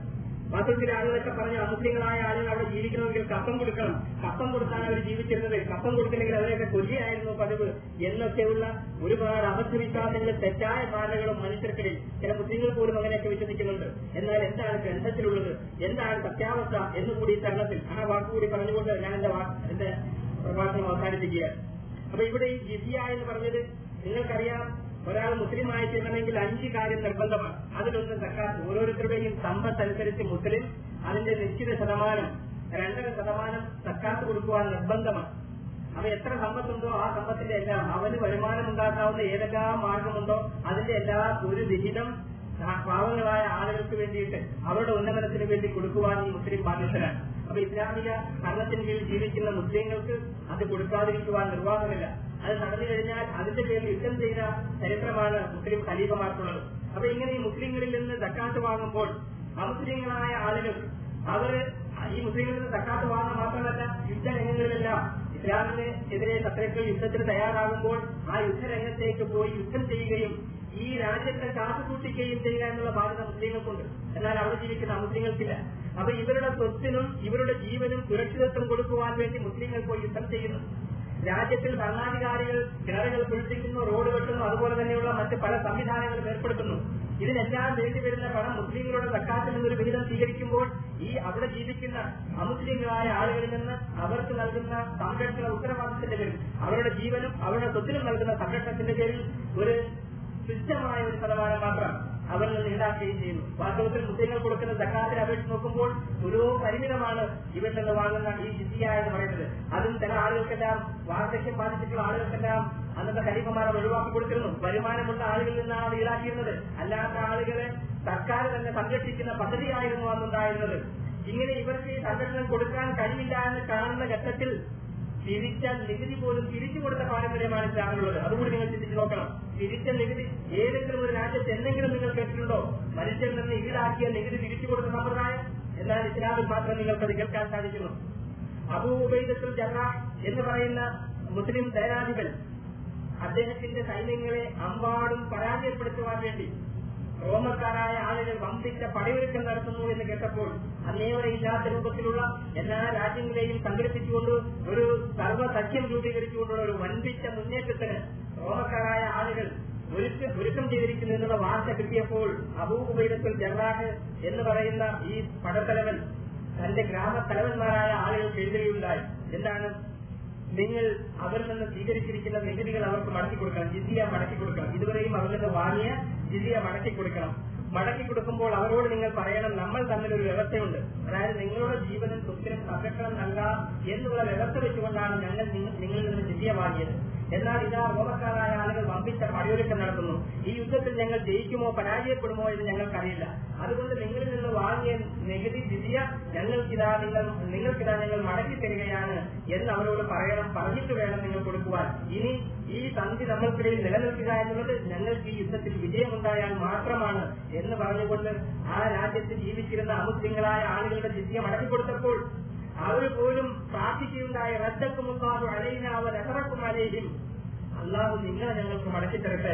വാസ്തവത്തിൽ ആളുകളൊക്കെ പറഞ്ഞു അമുസ്ലിങ്ങളായ ആളുകൾ അവിടെ ജീവിക്കണമെങ്കിൽ കപ്പം കൊടുക്കണം കപ്പം കൊടുത്താണ് അവർ ജീവിച്ചിരുന്നത് കപ്പം കൊടുത്തില്ലെങ്കിൽ അവരെയൊക്കെ കൊല്ലിയായിരുന്നു പതിവ് എന്നൊക്കെയുള്ള ഒരുപാട് അബദ്ധവിശ്വാസങ്ങളും തെറ്റായ ധാരണകളും മനുഷ്യർക്കിടയിൽ ചില മുസ്ലിങ്ങൾ പോലും അങ്ങനെയൊക്കെ വിശ്വസിക്കുന്നുണ്ട് എന്നാൽ എന്താണ് ഗ്രന്ഥത്തിലുള്ളത് എന്താണ് സത്യാവസ്ഥ എന്നുകൂടി ഈ തരണത്തിൽ ആ വാക്കുകൂടി പറഞ്ഞുകൊണ്ട് ഞാൻ എന്റെ വാ- എന്റെ പ്രഭാഷണം അവസാനിപ്പിക്കുകയാണ് അപ്പൊ ഇവിടെ ഈ ജിസിയ എന്ന് പറഞ്ഞത് നിങ്ങൾക്കറിയാം ഒരാൾ മുസ്ലിം ആയി തീരണമെങ്കിൽ അഞ്ച് കാര്യം നിർബന്ധമാണ് അതിലൊന്ന് സക്കാത്ത് ഓരോരുത്തരുടെയും സമ്പത്ത് അനുസരിച്ച് മുസ്ലിം അതിന്റെ നിശ്ചിത ശതമാനം രണ്ടര ശതമാനം സക്കാത്ത് കൊടുക്കുവാൻ നിർബന്ധമാണ് അപ്പൊ എത്ര സമ്പത്തുണ്ടോ ആ സമ്പത്തിന്റെ എല്ലാം അവന് വരുമാനം ഉണ്ടാക്കാവുന്ന ഏതെല്ലാം മാർഗമുണ്ടോ അതിന്റെ എല്ലാ ഒരു വിഹിതം ആ പാവങ്ങളായ ആളുകൾക്ക് വേണ്ടിയിട്ട് അവരുടെ ഉന്നമനത്തിന് വേണ്ടി കൊടുക്കുവാൻ ഈ മുസ്ലിം ബാധ്യസ്ഥരാണ് അപ്പൊ ഇസ്ലാമിക ഭരണത്തിന് കീഴിൽ ജീവിക്കുന്ന മുസ്ലിങ്ങൾക്ക് അത് കൊടുക്കാതിരിക്കുവാൻ നിർവാഹമില്ല അത് നടന്നു കഴിഞ്ഞാൽ അതിന്റെ പേരിൽ യുദ്ധം ചെയ്ത ചരിത്രമാണ് മുസ്ലിം ഖലീഫമാർക്കുള്ളത് അപ്പൊ ഇങ്ങനെ ഈ മുസ്ലിങ്ങളിൽ നിന്ന് ദക്കാത്ത് വാങ്ങുമ്പോൾ അമുസ്ലിങ്ങളായ ആളുകൾ അവര് ഈ മുസ്ലിങ്ങളിൽ നിന്ന് ദക്കാത്ത് വാങ്ങാൻ മാത്രമല്ല യുദ്ധരംഗങ്ങളിലെല്ലാം ഇസ്ലാമിന് എതിരെ ശത്രുക്കൾ യുദ്ധത്തിന് തയ്യാറാകുമ്പോൾ ആ യുദ്ധരംഗത്തേക്ക് പോയി യുദ്ധം ചെയ്യുകയും ഈ രാജ്യത്തെ കാത്തുസൂക്ഷിക്കുകയും ചെയ്യുക എന്നുള്ള ബാധ്യത മുസ്ലിങ്ങൾക്കുണ്ട് എന്നാൽ അവിടെ ജീവിക്കുന്ന മുസ്ലിങ്ങൾക്കില്ല അപ്പൊ ഇവരുടെ സ്വത്തിനും ഇവരുടെ ജീവനും സുരക്ഷിതത്വം കൊടുക്കുവാൻ വേണ്ടി മുസ്ലിങ്ങൾ പോയി യുദ്ധം ചെയ്യുന്നു രാജ്യത്തിൽ ഭരണാധികാരികൾ കിണറുകൾ കുഴിപ്പിക്കുന്നു റോഡ് വെട്ടുന്നു അതുപോലെ തന്നെയുള്ള മറ്റ് പല സംവിധാനങ്ങളും ഏർപ്പെടുത്തുന്നു ഇതിനെല്ലാം വേണ്ടിവരുന്ന പണം മുസ്ലിങ്ങളുടെ സക്കാത്തിൽ നിന്നൊരു വിഹിതം സ്വീകരിക്കുമ്പോൾ ഈ അവിടെ ജീവിക്കുന്ന അമുസ്ലിങ്ങളായ ആളുകളിൽ നിന്ന് അവർക്ക് നൽകുന്ന സംരക്ഷണ ഉത്തരവാദിത്തത്തിന്റെ പേരിൽ അവരുടെ ജീവനും അവരുടെ സ്വത്തിനും നൽകുന്ന സംരക്ഷണത്തിന്റെ പേരിൽ ഒരു തുച്ഛമായ ഒരു ശതമാനം മാത്രം അവരിൽ നിന്ന് ഈടാക്കുകയും ചെയ്യുന്നു വാസ്തവത്തിൽ മുസ്ലിങ്ങൾ കൊടുക്കുന്ന സക്കാത്തിനെ അപേക്ഷിച്ച് നോക്കുമ്പോൾ ഒരു പരിമിതമാണ് ഇവരിൽ നിന്ന് വാങ്ങുന്ന ഈ ജിസിയ എന്ന് പറയുന്നത് അതും ചില ആളുകൾക്കെല്ലാം വാർദ്ധക്യം ബാധിച്ചിട്ടുള്ള ആളുകൾക്കെല്ലാം അന്നത്തെ ഖലീഫമാരെ ഒഴിവാക്കി കൊടുത്തിരുന്നു വരുമാനമുള്ള ആളുകളിൽ നിന്നാണ് അത് ഈടാക്കിയിരുന്നത് അല്ലാത്ത ആളുകളെ സർക്കാർ തന്നെ സംരക്ഷിക്കുന്ന പദ്ധതിയായിരുന്നു അന്നുണ്ടായിരുന്നത് ഇങ്ങനെ ഇവർക്ക് ഈ സംരക്ഷണം കൊടുക്കാൻ കഴിയില്ല എന്ന് കാണുന്ന ഘട്ടത്തിൽ തിരിച്ച നികുതി പോലും തിരിച്ചു കൊടുത്ത പാരമ്പര്യമാണ് ഇസ്ലാമിലുള്ളത് അതുകൂടി നിങ്ങൾ ചിന്തിച്ചു നോക്കണം തിരിച്ച നികുതി ഏതെങ്കിലും ഒരു രാജ്യത്ത് എന്തെങ്കിലും നിങ്ങൾ കേട്ടിട്ടുണ്ടോ മനുഷ്യരിൽ നിന്ന് ഈടാക്കിയ നികുതി തിരിച്ചു കൊടുത്ത സമ്പ്രദായം എന്നാൽ ഇസ്ലാമിൽ മാത്രം നിങ്ങൾക്കത് കേൾക്കാൻ സാധിക്കുന്നു അബൂബൈദത്തുൽ ജറാഹ് എന്ന് പറയുന്ന മുസ്ലിം സേനാധിപൻ അദ്ദേഹത്തിന്റെ സൈന്യങ്ങളെ അമ്പാടും പരാജയപ്പെടുത്തുവാൻ വേണ്ടി റോമക്കാരായ ആളുകൾ വമ്പിച്ച പടയൊരുക്കം നടത്തുന്നു എന്ന് കേട്ടപ്പോൾ അന്നേവരെ ഇല്ലാത്ത രൂപത്തിലുള്ള എല്ലാ രാജ്യങ്ങളെയും സംഘടിപ്പിച്ചുകൊണ്ട് ഒരു സർവ്വസഖ്യം രൂപീകരിച്ചുകൊണ്ടുള്ള ഒരു വൻപിച്ച മുന്നേറ്റത്തിന് റോമക്കാരായ ആളുകൾ ഒരുക്കം ഒരുക്കം ചെയ്തിരിക്കുന്നു എന്നുള്ള വാർത്ത കിട്ടിയപ്പോൾ അബൂബൈദത്തുൽ ജറാഹ് എന്ന് പറയുന്ന ഈ പടത്തലവൻ തന്റെ ഗ്രാമത്തലവന്മാരായ ആളുകൾക്ക് എഴുതുകയുണ്ടായി എന്താണ് നിങ്ങൾ അവരിൽ നിന്ന് സ്വീകരിച്ചിരിക്കുന്ന നികുതികൾ അവർക്ക് മടക്കി കൊടുക്കണം ജിസിയ മടക്കി കൊടുക്കണം ഇതുവരെയും അവരിൽ നിന്ന് വാങ്ങിയ ജിസിയ മടക്കി കൊടുക്കണം മടക്കി കൊടുക്കുമ്പോൾ അവരോട് നിങ്ങൾ പറയണം നമ്മൾ തമ്മിൽ ഒരു വ്യവസ്ഥയുണ്ട് അതായത് നിങ്ങളുടെ ജീവനും സ്വത്തിനും സംരക്ഷണം നൽകാം എന്നുള്ള വ്യവസ്ഥ വെച്ചുകൊണ്ടാണ് ഞങ്ങൾ നിങ്ങ- നിങ്ങളിൽ നിന്ന് ജിസിയ വാങ്ങിയത് എന്നാൽ ഇതാ റോമക്കാരായ ആളുകൾ വമ്പിച്ച പടയൊരുക്കം നടത്തുന്നു ഈ യുദ്ധത്തിൽ ഞങ്ങൾ ജയിക്കുമോ പരാജയപ്പെടുമോ എന്ന് ഞങ്ങൾക്കറിയില്ല അതുകൊണ്ട് നിങ്ങളിൽ നിന്ന് വാങ്ങിയ നികുതി ജിസിയ ഞങ്ങൾക്കിതാ നിങ്ങൾ നിങ്ങൾക്കിതാ ഞങ്ങൾ മടക്കി തരികയാണ് എന്ന് അവരോട് പറയണം പറഞ്ഞിട്ട് വേണം നിങ്ങൾ കൊടുക്കുവാൻ ഇനി ഈ സന്ധി നമ്മൾക്കിടയിൽ നിലനിൽക്കുക എന്നുള്ളത് ഞങ്ങൾക്ക് ഈ യുദ്ധത്തിൽ വിജയമുണ്ടായാൽ മാത്രമാണ് എന്ന് പറഞ്ഞുകൊണ്ട് ആ രാജ്യത്ത് ജീവിച്ചിരുന്ന അമുസ്ലിങ്ങളായ ആളുകളുടെ ജിദ്യ മടക്കി കൊടുത്തപ്പോൾ അവർ പോലും പ്രാർത്ഥിക്കുകയുണ്ടായ റദ്ദക്കുമുള്ളാഹു അലൈന അവർ എസറക്കും അലൈഹിം അള്ളാഹു നിങ്ങളെ ഞങ്ങൾക്ക് മടക്കി തരട്ടെ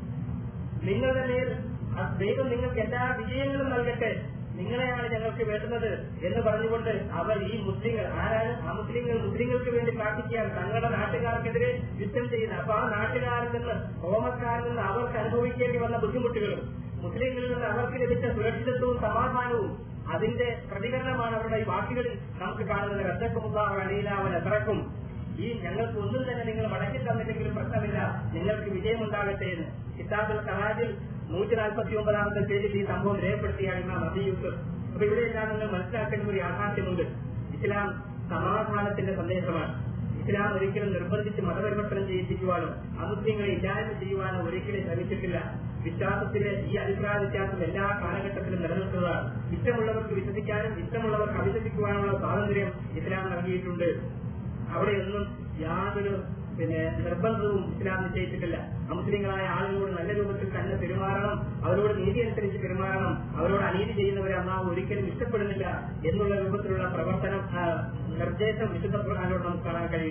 നിങ്ങളുടെ മേൽ ആ ദൈവം നിങ്ങൾക്ക് എല്ലാ വിജയങ്ങളും നൽകട്ടെ നിങ്ങളെയാണ് ഞങ്ങൾക്ക് വേണ്ടുന്നത് എന്ന് പറഞ്ഞുകൊണ്ട് അവർ ഈ മുസ്ലിങ്ങൾ ആരാണ് ആ മുസ്ലിങ്ങൾ മുസ്ലിങ്ങൾക്ക് വേണ്ടി പ്രാർത്ഥിക്കുകയാണ് തങ്ങളുടെ നാട്ടുകാർക്കെതിരെ യുദ്ധം ചെയ്യുന്നത് അപ്പൊ ആ നാട്ടുകാരിൽ നിന്ന് റോമക്കാരിൽ നിന്ന് അവർക്ക് അനുഭവിക്കേണ്ടി വന്ന ബുദ്ധിമുട്ടുകളും മുസ്ലിങ്ങളിൽ നിന്ന് അവർക്ക് ലഭിച്ച സുരക്ഷിതത്വവും സമാധാനവും അതിന്റെ പ്രതികരണമാണ് അവരുടെ ഈ വാക്കുകളിൽ നമുക്ക് കാണുന്നത് റദ്ദക്കുമുള്ള അടിയിലാവൻ എത്രക്കും ഈ ഞങ്ങൾക്ക് ഒന്നും തന്നെ നിങ്ങൾ മടക്കി തന്നില്ലെങ്കിലും പ്രശ്നമില്ല നിങ്ങൾക്ക് വിജയമുണ്ടാകട്ടെ എന്ന് കിതാബുൽ കറാജിൽ നൂറ്റി നാൽപ്പത്തി ഒമ്പതാമത്തെ പേജിൽ ഈ സംഭവം രേഖപ്പെടുത്തിയാണ് ഇമാം അബി യൂസഫ് അപ്പൊ ഇവിടെയെല്ലാം നിങ്ങൾ മനസ്സിലാക്കേണ്ട ഒരു യാഥാർത്ഥ്യമുണ്ട് ഇസ്ലാം സമാധാനത്തിന്റെ സന്ദേശമാണ് ഇസ്ലാം ഒരിക്കലും നിർബന്ധിച്ച് മതപരിവർത്തനം ചെയ്യിപ്പിക്കുവാനോ അമുസ്ലിങ്ങളെ ഇല്ലായ്മ ചെയ്യുവാനോ ഒരിക്കലും ശ്രമിച്ചിട്ടില്ല വിശ്വാസത്തിലെ ഈ അഭിപ്രായ വ്യത്യാസം എല്ലാ കാലഘട്ടത്തിലും നിലനിൽക്കുന്നതാണ് ഇഷ്ടമുള്ളവർക്ക് വിശ്വസിക്കാനും ഇഷ്ടമുള്ളവർക്ക് അവിശ്വസിക്കുവാനുള്ള സ്വാതന്ത്ര്യം ഇസ്ലാം നൽകിയിട്ടുണ്ട് അവിടെയൊന്നും യാതൊരു പിന്നെ നിർബന്ധവും ഇസ്ലാം നിശ്ചയിച്ചിട്ടില്ല അമുസ്ലിങ്ങളായ ആളുകളോട് നല്ല രൂപത്തിൽ തന്നെ പെരുമാറണം അവരോട് നീതി അനുസരിച്ച് പെരുമാറണം അവരോട് അനീതി ചെയ്യുന്നവരെ അന്നാവ് ഒരിക്കലും ഇഷ്ടപ്പെടുന്നില്ല എന്നുള്ള രൂപത്തിലുള്ള പ്രവർത്തനം ആ, നിർദ്ദേശം വിശുദ്ധ ഖുർആാനോട് നമുക്ക് കാണാൻ കഴിയുന്നു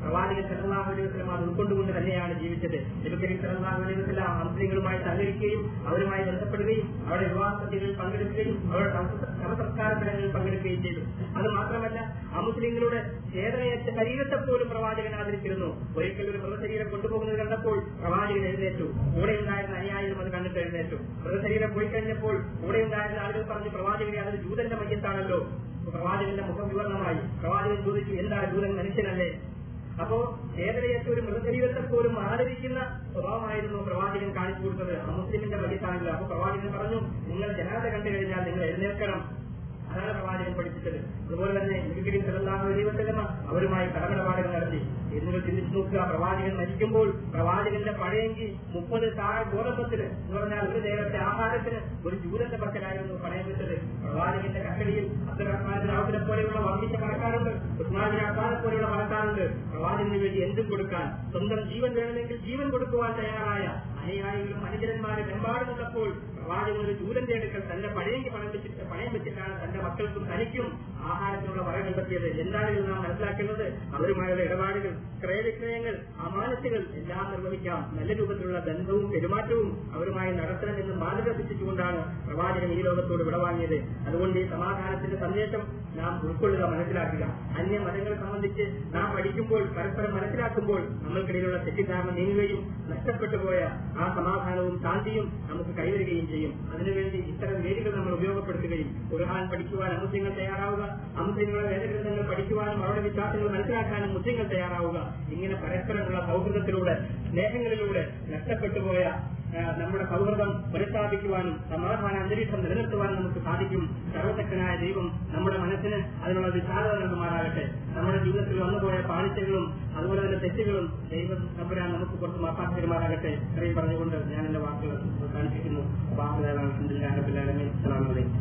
പ്രവാചകൻ സല്ലാഹു അലൈഹി വസ്ലം അത് ഉൾക്കൊണ്ടുകൊണ്ട് തന്നെയാണ് ജീവിച്ചത് നബിക്കരീം സല്ലാഹു അലൈഹി വസ്ലാം മുസ്ലിങ്ങളുമായി സഹകരിക്കുകയും അവരുമായി ബന്ധപ്പെടുകയും അവരുടെ വിവാഹ സദ്യകളിൽ പങ്കെടുക്കുകയും അവരുടെ ശവസംസ്കാര ചടങ്ങുകളിൽ പങ്കെടുക്കുകയും ചെയ്തു അത് മാത്രമല്ല അമുസ്ലിങ്ങളുടെ ചേതനയറ്റ ശരീരത്തെ പോലും പ്രവാചകൻ ആദരിച്ചിരുന്നു ഒരിക്കൽ ഒരു മൃതശരീരം കൊണ്ടുപോകുന്നത് കണ്ടപ്പോൾ പ്രവാചകൻ എഴുന്നേറ്റു കൂടെ ഉണ്ടായിരുന്ന അനുയായികളും അത് കണ്ടിട്ട് എഴുന്നേറ്റു മൃതശരീരം പോയി കഴിഞ്ഞപ്പോൾ കൂടെ ഉണ്ടായിരുന്ന ആളുകൾ പറഞ്ഞു പ്രവാചകനെ അതൊരു ജൂതന്റെ മയ്യത്താണല്ലോ പ്രവാചകന്റെ മുഖം വിവരണമായി പ്രവാചകൻ ചോദിച്ചു എന്താ ജൂതൻ മനുഷ്യനല്ലേ അപ്പോ ചേതനയേറ്റ ഒരു മൃതശരീരത്തെ പോലും ആദരിക്കുന്ന സ്വഭാവമായിരുന്നു പ്രവാചകൻ കാണിച്ചു കൊടുത്തത് ആ മുസ്ലിമിന്റെ മയ്യത്താണല്ലോ അപ്പൊ പ്രവാചകൻ പറഞ്ഞു നിങ്ങൾ ജനാത കണ്ടു കഴിഞ്ഞാൽ നിങ്ങൾ എഴുന്നേൽക്കണം അതാണ് പ്രവാചകൻ പഠിപ്പിച്ചത് അതുപോലെ തന്നെ നബിക്കരീം സല്ലല്ലാഹു അലൈഹി വസല്ലമ അവരുമായി കടമിടപാടുകൾ നടത്തി നിങ്ങൾ ചിന്തിച്ചു നോക്കുക പ്രവാചകൻ മരിക്കുമ്പോൾ പ്രവാചകന്റെ പഴയെങ്കിൽ മുപ്പത് താഴെ ഗോതമ്പത്തിന് എന്ന് പറഞ്ഞാൽ ഒരു നേരത്തെ ആഹാരത്തിന് ഒരു ജൂതന്റെ പക്കലായിരുന്നു പണയം വെച്ചത് പ്രവാചകന്റെ കക്കടിയിൽ അബ്ദുറഹ്മാൻ റാവുവിനെ പോലെയുള്ള വർദ്ധിച്ച പണക്കാരുണ്ട് ഉസ്മാൻ അബ്ബാനെ പോലെയുള്ള പണക്കാരുണ്ട് പ്രവാചകന് വേണ്ടി എന്തും കൊടുക്കാൻ സ്വന്തം ജീവൻ വേണമെങ്കിൽ ജീവൻ കൊടുക്കുവാൻ തയ്യാറായ അനുയായികളും അനുചരന്മാരും എമ്പാടുമുള്ളപ്പോൾ പ്രവാചകൻ ഒരു ജൂതന്റെ അടുക്കൽ തന്റെ പഴയെങ്കിൽ പണം വെച്ചിട്ട് പണയം വെച്ചിട്ടാണ് തന്റെ മക്കൾക്കും തനിക്കും ആഹാരത്തിനുള്ള വര കണ്ടെത്തിയത് എന്താണ് ഇത് നാം മനസ്സിലാക്കേണ്ടത് അവരുമായുള്ള ഇടപാടുകൾ ക്രയവിക്രയങ്ങൾ അമാനത്തുകൾ എല്ലാം നിർവഹിക്കാം നല്ല രൂപത്തിലുള്ള ബന്ധവും പെരുമാറ്റവും അവരുമായി നടത്തണമെന്ന് മാതൃക സൃഷ്ടിച്ചുകൊണ്ടാണ് പ്രവാചകൻ ഈ ലോകത്തോട് വിടവാങ്ങിയത് അതുകൊണ്ട് ഈ സമാധാനത്തിന്റെ സന്ദേശം നാം ഉൾക്കൊള്ളുക മനസ്സിലാക്കുക അന്യ മതങ്ങളെ സംബന്ധിച്ച് നാം പഠിക്കുമ്പോൾ പരസ്പരം മനസ്സിലാക്കുമ്പോൾ നമ്മൾക്കിടയിലുള്ള തെറ്റിദ്ധാരണ നീങ്ങുകയും നഷ്ടപ്പെട്ടു പോയ ആ സമാധാനവും ശാന്തിയും നമുക്ക് കൈവരികയും ചെയ്യും അതിനുവേണ്ടി ഇത്തരം വേദികൾ നമ്മൾ ഉപയോഗപ്പെടുത്തുകയും ഖുർആൻ പഠിക്കുവാൻ അമുസ്ലിങ്ങൾ തയ്യാറാവുക അമുസ്ലിങ്ങളുടെ വേദഗ്രന്ഥങ്ങൾ പഠിക്കുവാനും അവരുടെ വിശ്വാസങ്ങൾ മനസ്സിലാക്കാനും മുസ്ലിങ്ങൾ തയ്യാറാവുക ഇങ്ങനെ പരസ്പരമുള്ള സൗഹൃദത്തിലൂടെ സ്നേഹങ്ങളിലൂടെ നഷ്ടപ്പെട്ടുപോയ ആ, നമ്മുടെ സൗഹൃദം പുനഃസ്ഥാപിക്കുവാനും സമാധാന അന്തരീക്ഷം നിലനിർത്തുവാനും നമുക്ക് സാധിക്കും സർവശക്തനായ ദൈവം നമ്മുടെ മനസ്സിന് അതിനുള്ള വിശാലത നൽകുമാറാകട്ടെ നമ്മുടെ ജീവിതത്തിൽ വന്നുപോയ പാളിച്ചകളും അതുപോലെ തന്നെ തെറ്റുകളും ദൈവം തമ്പുരാൻ നമുക്ക് കുറച്ച് മാപ്പാക്കി തരുമാറാകട്ടെ ഇത്രയും പറഞ്ഞുകൊണ്ട് ഞാൻ എന്റെ വാക്കുകൾ അവസാനിപ്പിക്കുന്നു വാക്കുകളാണ് അസ്സലാമു അലൈക്കും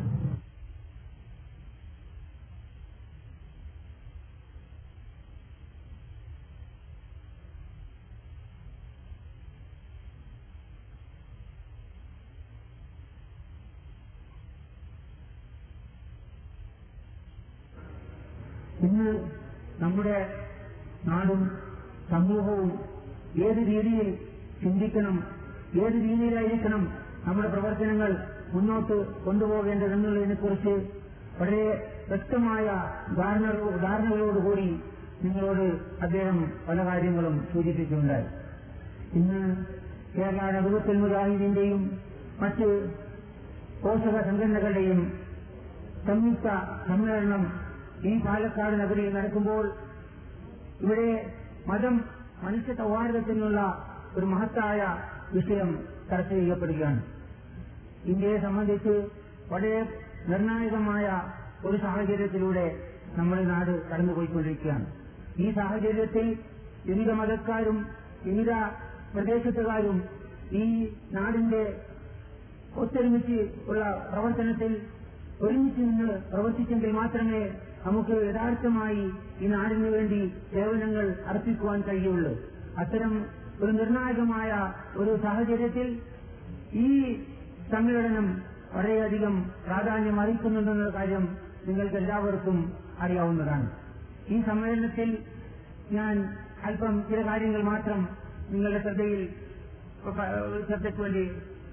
ഇന്ന് നമ്മുടെ നാടും സമൂഹവും ഏത് രീതിയിൽ ചിന്തിക്കണം ഏത് രീതിയിലായിരിക്കണം നമ്മുടെ പ്രവർത്തനങ്ങൾ മുന്നോട്ട് കൊണ്ടുപോകേണ്ടതെന്നുള്ളതിനെ കുറിച്ച് വളരെ വ്യക്തമായ ധാരണ- ധാരണകളോടുകൂടി നിങ്ങളോട് അദ്ദേഹം പല കാര്യങ്ങളും സൂചിപ്പിക്കുകയുണ്ടായി ഇന്ന് കേരള നഗരത്തിൽ മുജാഹിദിന്റെയും മറ്റ് പോഷക സംഘടനകളുടെയും സംയുക്ത സമ്മേളനം ഈ പാലക്കാട് നഗരിയിൽ നടക്കുമ്പോൾ ഇവിടെ മതം മനുഷ്യ സൗഹാർദ്ദത്തിനുള്ള ഒരു മഹത്തായ വിഷയം ചർച്ച ചെയ്യപ്പെടുകയാണ് ഇന്ത്യയെ സംബന്ധിച്ച് വളരെ നിർണായകമായ ഒരു സാഹചര്യത്തിലൂടെ നമ്മുടെ നാട് കടന്നുപോയിക്കൊണ്ടിരിക്കുകയാണ് ഈ സാഹചര്യത്തിൽ വിവിധ മതക്കാരും വിവിധ പ്രദേശത്തുകാരും ഈ നാടിന്റെ ഒത്തൊരുമിച്ച് ഉള്ള പ്രവർത്തനത്തിൽ ഒരുമിച്ച് നിന്ന് പ്രവർത്തിച്ചെങ്കിൽ മാത്രമേ നമുക്ക് യഥാർത്ഥമായി ഈ നാടിനു വേണ്ടി സേവനങ്ങൾ അർപ്പിക്കുവാൻ കഴിയുള്ളൂ അത്തരം ഒരു നിർണായകമായ ഒരു സാഹചര്യത്തിൽ ഈ സമ്മേളനം വളരെയധികം പ്രാധാന്യം അറിയിക്കുന്നുണ്ടെന്ന കാര്യം നിങ്ങൾക്ക് എല്ലാവർക്കും അറിയാവുന്നതാണ് ഈ സമ്മേളനത്തിൽ ഞാൻ അല്പം ചില കാര്യങ്ങൾ മാത്രം നിങ്ങളുടെ ശ്രദ്ധയിൽ ശ്രദ്ധയ്ക്ക് വേണ്ടി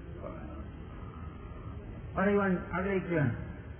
പറയുവാൻ ആഗ്രഹിക്കുകയാണ്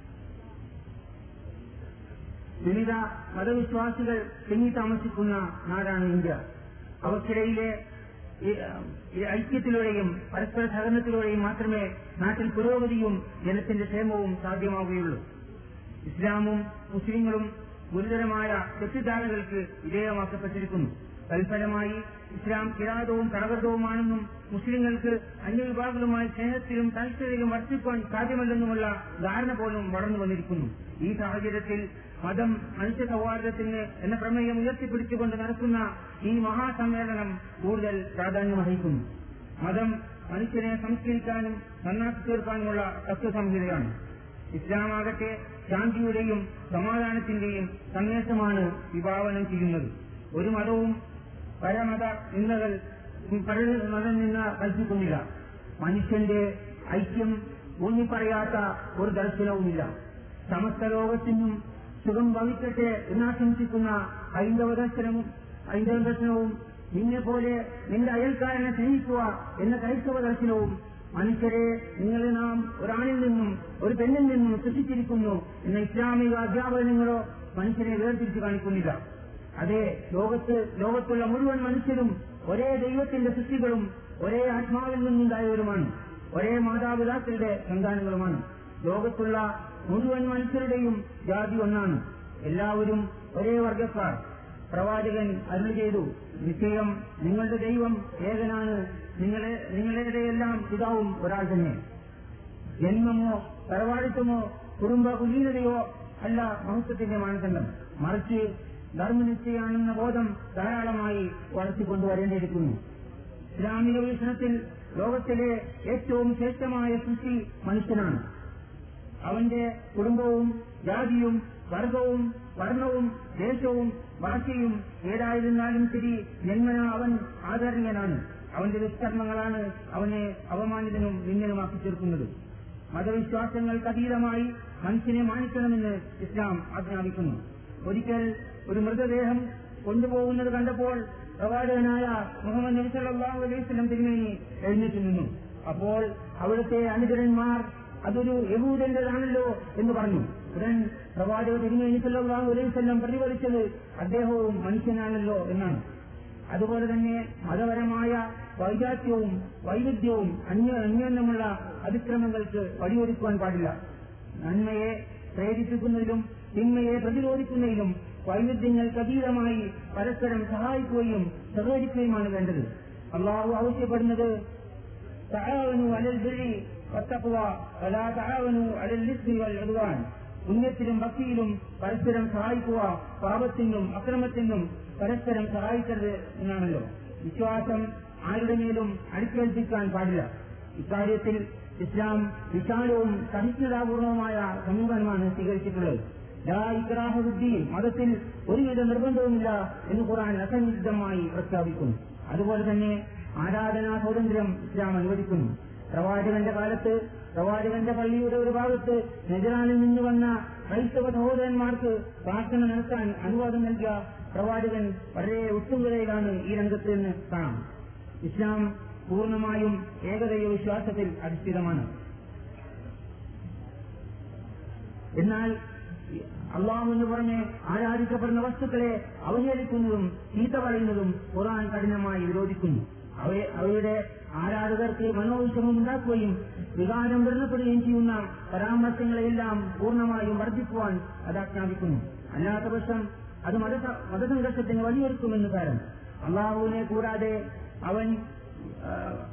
വിവിധ മതവിശ്വാസികൾ തിങ്ങി താമസിക്കുന്ന നാടാണ് ഇന്ത്യ അവർക്കിടയിലെ ഈ, ഈ ഐക്യത്തിലൂടെയും പരസ്പര സഹകരണത്തിലൂടെയും മാത്രമേ നാട്ടിൽ പുരോഗതിയും ജനത്തിന്റെ ക്ഷേമവും സാധ്യമാവുകയുള്ളൂ ഇസ്ലാമും മുസ്ലിങ്ങളും ഗുരുതരമായ തെറ്റിദ്ധാരണകൾക്ക് വിധേയമാക്കപ്പെട്ടിരിക്കുന്നു തൽഫലമായി ഇസ്ലാം കിരാതവും കടകൃതവുമാണെന്നും മുസ്ലിങ്ങൾക്ക് അന്യവിഭാഗങ്ങളുമായി സ്നേഹത്തിലും താൽപര്യത്തിലും വർദ്ധിക്കാൻ സാധ്യമല്ലെന്നുമുള്ള ധാരണ പോലും വളർന്നു വന്നിരിക്കുന്നു ഈ സാഹചര്യത്തിൽ മതം മനുഷ്യ സൗഹാർദ്ദത്തിന് എന്ന പ്രമേയം ഉയർത്തിപ്പിടിച്ചുകൊണ്ട് നടക്കുന്ന ഈ മഹാസമ്മേളനം കൂടുതൽ പ്രാധാന്യമർഹിക്കുന്നു മതം മനുഷ്യനെ സംസ്കരിക്കാനും നന്നാക്കി തീർക്കാനുമുള്ള തത്വസംഹിതയാണ് ഇസ്ലാമാകട്ടെ ശാന്തിയുടെയും സമാധാനത്തിന്റെയും സന്ദേശമാണ് വിഭാവനം ചെയ്യുന്നത് ഒരു മതവും പരമത നിന്ദകൾ പരമത നിന്ന കൽപ്പിക്കുന്നില്ല മനുഷ്യന്റെ ഐക്യം ഊന്നിപ്പറയാത്ത ഒരു ദർശനവുമില്ല സമസ്ത ലോകത്തിനും സുഖം ഭവിക്കട്ടെ എന്നാശംസിക്കുന്ന ഹൈന്ദവ ദർശനവും അതിന്റെ ദർശനവും നിന്നെ പോലെ നിന്റെ അയൽക്കാരനെ സ്നേഹിക്കുക എന്ന ക്രൈസ്തവ ദർശനവും മനുഷ്യരെ നിങ്ങളെ നാം ഒരാണിൽ നിന്നും ഒരു പെണ്ണിൽ നിന്നും സൃഷ്ടിച്ചിരിക്കുന്നു എന്ന ഇസ്ലാമിക അധ്യാപനങ്ങളോ മനുഷ്യരെ വേർതിരിച്ച് കാണിക്കുന്നില്ല അതെ ലോകത്ത് ലോകത്തുള്ള മുഴുവൻ മനുഷ്യരും ഒരേ ദൈവത്തിന്റെ സൃഷ്ടികളും ഒരേ ആത്മാവിൽ നിന്നുണ്ടായവരുമാണ് ഒരേ മാതാപിതാക്കളുടെ സന്താനങ്ങളുമാണ് ലോകത്തുള്ള മുഴുവൻ മനുഷ്യരുടെയും ജാതി ഒന്നാണ് എല്ലാവരും ഒരേ വർഗക്കാർ പ്രവാചകൻ അരുൾ ചെയ്തു നിശ്ചയം നിങ്ങളുടെ ദൈവം ഏകനാണ് നിങ്ങളെ നിങ്ങളുടെയെല്ലാം പിതാവും ഒരാൾ തന്നെ ജന്മമോ തറവാടിത്തമോ കുടുംബ കുലീനതയോ അല്ല മഹത്വത്തിന്റെ മാനദണ്ഡം മറിച്ച് ധർമ്മനിശ്ചയാണെന്ന ബോധം ധാരാളമായി വളർത്തിക്കൊണ്ടുവരേണ്ടിയിരിക്കുന്നു ഇസ്ലാമിക വീക്ഷണത്തിൽ ലോകത്തിലെ ഏറ്റവും ശ്രേഷ്ഠമായ സൃഷ്ടി മനുഷ്യനാണ് അവന്റെ കുടുംബവും ജാതിയും വർഗവും വർണ്ണവും ദേശവും ഭാഷയും ഏതായിരുന്നാലും ശരി ജന്മന അവൻ ആദരണീയനാണ് അവന്റെ ദുഷ്കർമ്മങ്ങളാണ് അവനെ അപമാനിതനും നിന്ദനുമാക്കി തീർക്കുന്നത് മതവിശ്വാസങ്ങൾക്ക് അതീതമായി മനുഷ്യനെ മാനിക്കണമെന്ന് ഇസ്ലാം ആജ്ഞാപിക്കുന്നു ഒരിക്കൽ ഒരു മൃതദേഹം കൊണ്ടുപോകുന്നത് കണ്ടപ്പോൾ പ്രവാചകനായ മുഹമ്മദ് നബി സല്ലല്ലാഹു അലൈഹി വസല്ലം തിരുമേനി എഴുന്നേറ്റ് നിന്നു അപ്പോൾ അവിടുത്തെ അനുചരന്മാർ അതൊരു യഹൂദന്റേതാണല്ലോ എന്ന് പറഞ്ഞു ഉടൻ പ്രവാചക തിരുമേനി സല്ലല്ലാഹു അലൈഹി വസല്ലം പ്രതികരിച്ചത് അദ്ദേഹവും മനുഷ്യനാണല്ലോ എന്നാണ് അതുപോലെ തന്നെ മതപരമായ വൈജാത്യവും വൈവിധ്യവും അന്യ അന്യോന്യമുള്ള അതിക്രമങ്ങൾക്ക് വഴിയൊരുക്കുവാൻ പാടില്ല നന്മയെ പ്രേരിപ്പിക്കുന്നതിലും തിന്മയെ പ്രതിരോധിക്കുന്നതിലും വൈവിധ്യങ്ങൾക്ക് അതീതമായി പരസ്പരം സഹായിക്കുകയും സഹകരിക്കുകയുമാണ് വേണ്ടത് അള്ളാഹു ആവശ്യപ്പെടുന്നത് തആവനു അലൽ ബിർരി വത്തഖ്വ വലാ തആവനു അലൽ ഇസ്മി വൽ ഉദ്വാൻ പുണ്യത്തിലും ഭക്തിയിലും പരസ്പരം സഹായിക്കുക പാപത്തിനും അക്രമത്തിനും പരസ്പരം സഹായിക്കരുത് എന്നാണല്ലോ വിശ്വാസം ആരുടെ മേലും അടിച്ചേൽപ്പിക്കാൻ പാടില്ല ഇക്കാര്യത്തിൽ ഇസ്ലാം വിശാലവും സഹിഷ്ണുതാപൂർണവുമായ സമീപനമാണ് സ്വീകരിച്ചിട്ടുള്ളത് ലാ ഇക്രാഹ ബുദ്ധിയും മതത്തിൽ ഒരുവിധ നിർബന്ധവുമില്ല എന്ന് ഖുറാൻ അസന്നിഗ്ധമായി പ്രഖ്യാപിക്കുന്നു അതുപോലെ തന്നെ ആരാധനാ സ്വാതന്ത്ര്യം ഇസ്ലാം അനുവദിക്കുന്നു പ്രവാചകന്റെ കാലത്ത് പ്രവാചകന്റെ പള്ളിയുടെ ഒരു ഭാഗത്ത് നെജറാനിൽ നിന്ന് വന്ന ക്രൈസ്തവ സഹോദരന്മാർക്ക് പ്രാർത്ഥന നടത്താൻ അനുവാദം നൽകിയ പ്രവാചകൻ വളരെ ഉത്തുംഗതയിലാണ് ഈ രംഗത്ത് നിന്ന് കാണാം ഇസ്ലാം പൂർണ്ണമായും ഏകദൈവ വിശ്വാസത്തിൽ അധിഷ്ഠിതമാണ് എന്നാൽ അള്ളാഹുവിന് പുറമെ ആരാധിക്കപ്പെടുന്ന വസ്തുക്കളെ അവഹേളിക്കുന്നതും ചീത്ത പറയുന്നതും ഖുറാൻ കഠിനമായി വിരോധിക്കുന്നു അവയെ അവയുടെ ആരാധകർക്ക് മനോവിഷമം ഉണ്ടാക്കുകയും വികാരം വ്രണപ്പെടുകയും ചെയ്യുന്ന പരാമർശങ്ങളെല്ലാം പൂർണ്ണമായും വർദ്ധിക്കുവാൻ അത് ആജ്ഞാപിക്കുന്നു അല്ലാത്ത പക്ഷം അത് മത മതസംഘർഷത്തിന് വഴിയൊരുക്കുമെന്ന് കാരണം അള്ളാഹുവിനെ കൂടാതെ അവൻ ആ,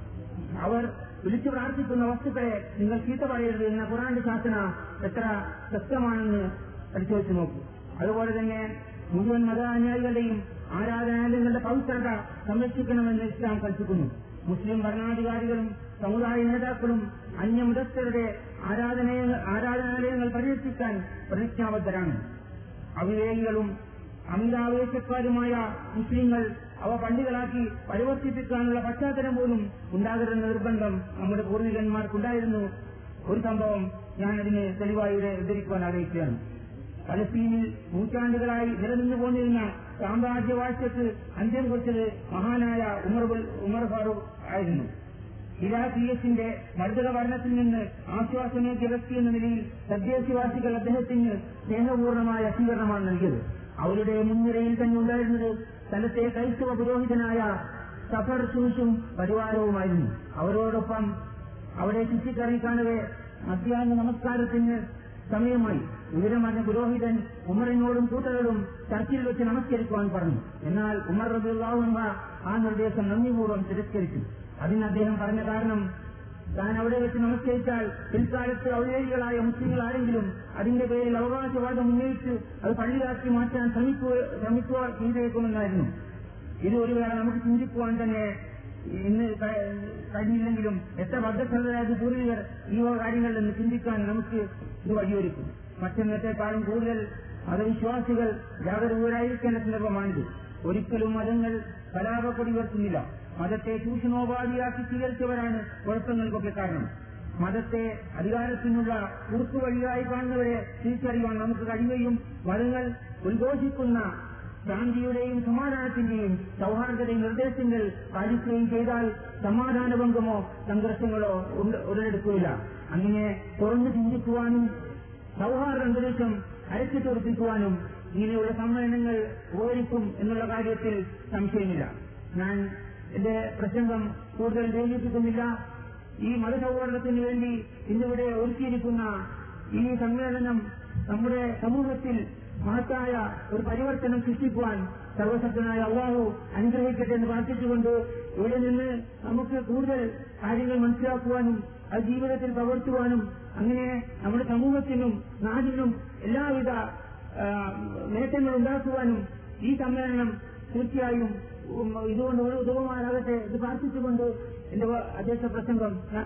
അവർ വിളിച്ചു പ്രാർത്ഥിക്കുന്ന വസ്തുക്കളെ നിങ്ങൾ ചീത്ത പറയരുത് എന്ന ഖുറാന്റെ ശാസന എത്ര ശക്തമാണെന്ന് പരിശോധിച്ചു നോക്കൂ അതുപോലെ തന്നെ മുഴുവൻ മതാനുയായികളുടെയും ആരാധനാലയങ്ങളുടെ പവിത്രത സംരക്ഷിക്കണമെന്ന് ഇസ്ലാം കൽപ്പിക്കുന്നു മുസ്ലിം ഭരണാധികാരികളും സമുദായ നേതാക്കളും അന്യമതസ്ഥരുടെ ആരാധനയ ആരാധനാലയങ്ങൾ പരിരക്ഷിക്കാൻ പ്രതിജ്ഞാബദ്ധരാണ് അവിവേകികളും അമിതാവേശക്കാരുമായ മുസ്ലിങ്ങൾ അവ പള്ളികളാക്കി പരിവർത്തിപ്പിക്കാനുള്ള പശ്ചാത്തലം പോലും ഉണ്ടാകരുന്ന നിർബന്ധം നമ്മുടെ പൂർവികന്മാർക്കുണ്ടായിരുന്നു ഒരു സംഭവം ഞാൻ അതിന് തെളിവായി ഇവിടെ ഉദ്ധരിക്കുവാൻ ആഗ്രഹിക്കുകയാണ് പലസ്തീനിൽ നൂറ്റാണ്ടുകളായി നിലനിന്നു പോന്നിരുന്ന സാമ്രാജ്യവാഴ്ചക്ക് അന്ത്യം കുറിച്ചത് മഹാനായ ഉമർ ബുൽ- ഉമർ ഫാറൂഖ് ആയിരുന്നു ഇരാഖിയസിന്റെ മർദ്ദക ഭരണത്തിൽ നിന്ന് ആശ്വാസമേകിയ വ്യക്തി എന്ന നിലയിൽ തദ്ദേശവാസികൾ അദ്ദേഹത്തിന് സ്നേഹപൂർണമായ സ്വീകരണമാണ് നൽകിയത് അവരുടെ മുൻനിരയിൽ തന്നെ ഉണ്ടായിരുന്നത് സ്ഥലത്തെ ക്രൈസ്തവ പുരോഹിതനായ സഫർ ഷൂഷും പരിവാരവുമായിരുന്നു അവരോടൊപ്പം അവിടെ ചുറ്റിക്കറിയിക്കാണവേ മധ്യാഹ്ന നമസ്കാരത്തിന് സമയമായി വിവരമറിഞ്ഞ പുരോഹിതൻ ഉമറിനോടും കൂട്ടരോടും ചർച്ചിൽ വെച്ച് നമസ്കരിക്കുവാൻ പറഞ്ഞു എന്നാൽ ഉമർ റബിള്ളാവുന്ന ആ നിർദ്ദേശം നന്ദിപൂർവ്വം തിരസ്കരിച്ചു അതിന് അദ്ദേഹം പറഞ്ഞ കാരണം താൻ അവിടെ വെച്ച് നമസ്കരിച്ചാൽ പിൽക്കാലത്ത് ഔദ്യോഗികളായ മുസ്ലിങ്ങൾ ആരെങ്കിലും അതിന്റെ പേരിൽ അവകാശവാദം ഉന്നയിച്ച് അത് പള്ളിയാക്കി മാറ്റാൻ ശ്രമിക്കുക ശ്രമിക്കുക ചെയ്തേക്കുമെന്നായിരുന്നു ഇത് ഒരു വേള നമുക്ക് ചിന്തിക്കുവാൻ തന്നെ ഇന്ന് ക- കഴിഞ്ഞില്ലെങ്കിലും എത്ര ബദ്ധശ്രദ്ധരായ പൂർവികർ ഈ വക കാര്യങ്ങളിൽ നിന്ന് ചിന്തിക്കാൻ നമുക്ക് ഇത് വഴിയൊരുക്കും മറ്റെന്നത്തെക്കാളും കൂടുതൽ മതവിശ്വാസികൾ ജാഗരൂകരായിരിക്കേണ്ട സന്ദർഭമാണിത് ഒരിക്കലും മതങ്ങൾ കലാപക്കൊടി ഉയർത്തുന്നില്ല മതത്തെ ചൂഷണോപാധിയാക്കി സ്വീകരിച്ചവരാണ് കുഴപ്പങ്ങൾക്കൊക്കെ കാരണം മതത്തെ അധികാരത്തിനുള്ള കുറുക്കു വഴിയായി കാണുന്നവരെ തിരിച്ചറിയുവാൻ നമുക്ക് കഴിയുകയും മതങ്ങൾ ഉദ്ഘോഷിക്കുന്ന ശാന്തിയുടെയും സമാധാനത്തിന്റെയും സൗഹാർദ്ദതയും നിർദ്ദേശങ്ങൾ പാലിക്കുകയും ചെയ്താൽ സമാധാനഭംഗമോ സംഘർഷങ്ങളോ ഉണ്ട- ഉടലെടുക്കില്ല അങ്ങനെ തുറന്നു ചിന്തിക്കുവാനും സൗഹാർദ്ദ അന്തരീക്ഷം അരച്ചു തോർപ്പിക്കുവാനും ഇങ്ങനെയുള്ള സമ്മേളനങ്ങൾ ഉപകരിക്കും എന്നുള്ള കാര്യത്തിൽ സംശയമില്ല ഞാൻ എന്റെ പ്രസംഗം കൂടുതൽ ദീർഘിപ്പിക്കുന്നില്ല ഈ മതസൗഹാർദ്ദത്തിന് വേണ്ടി ഇന്നിവിടെ ഒരുക്കിയിരിക്കുന്ന ഈ സമ്മേളനം നമ്മുടെ സമൂഹത്തിൽ മഹത്തായ ഒരു പരിവർത്തനം സൃഷ്ടിക്കുവാൻ സർവശക്തനായ അള്ളാഹു അനുഗ്രഹിക്കട്ടെ എന്ന് പ്രാർത്ഥിച്ചുകൊണ്ട് ഇവിടെ നിന്ന് നമുക്ക് കൂടുതൽ കാര്യങ്ങൾ മനസ്സിലാക്കുവാനും അത് ജീവിതത്തിൽ പകർത്തുവാനും അങ്ങനെ നമ്മുടെ സമൂഹത്തിനും നാടിനും എല്ലാവിധ ആ, നേട്ടങ്ങൾ ഉണ്ടാക്കുവാനും ഈ സമ്മേളനം തീർച്ചയായും ഉം, ഇതുകൊണ്ട് ഒരു ഉദവുമാരാകട്ടെ ഇത് പ്രാർത്ഥിച്ചുകൊണ്ട് എന്റെ അധ്യക്ഷ പ്രസംഗം ഞാൻ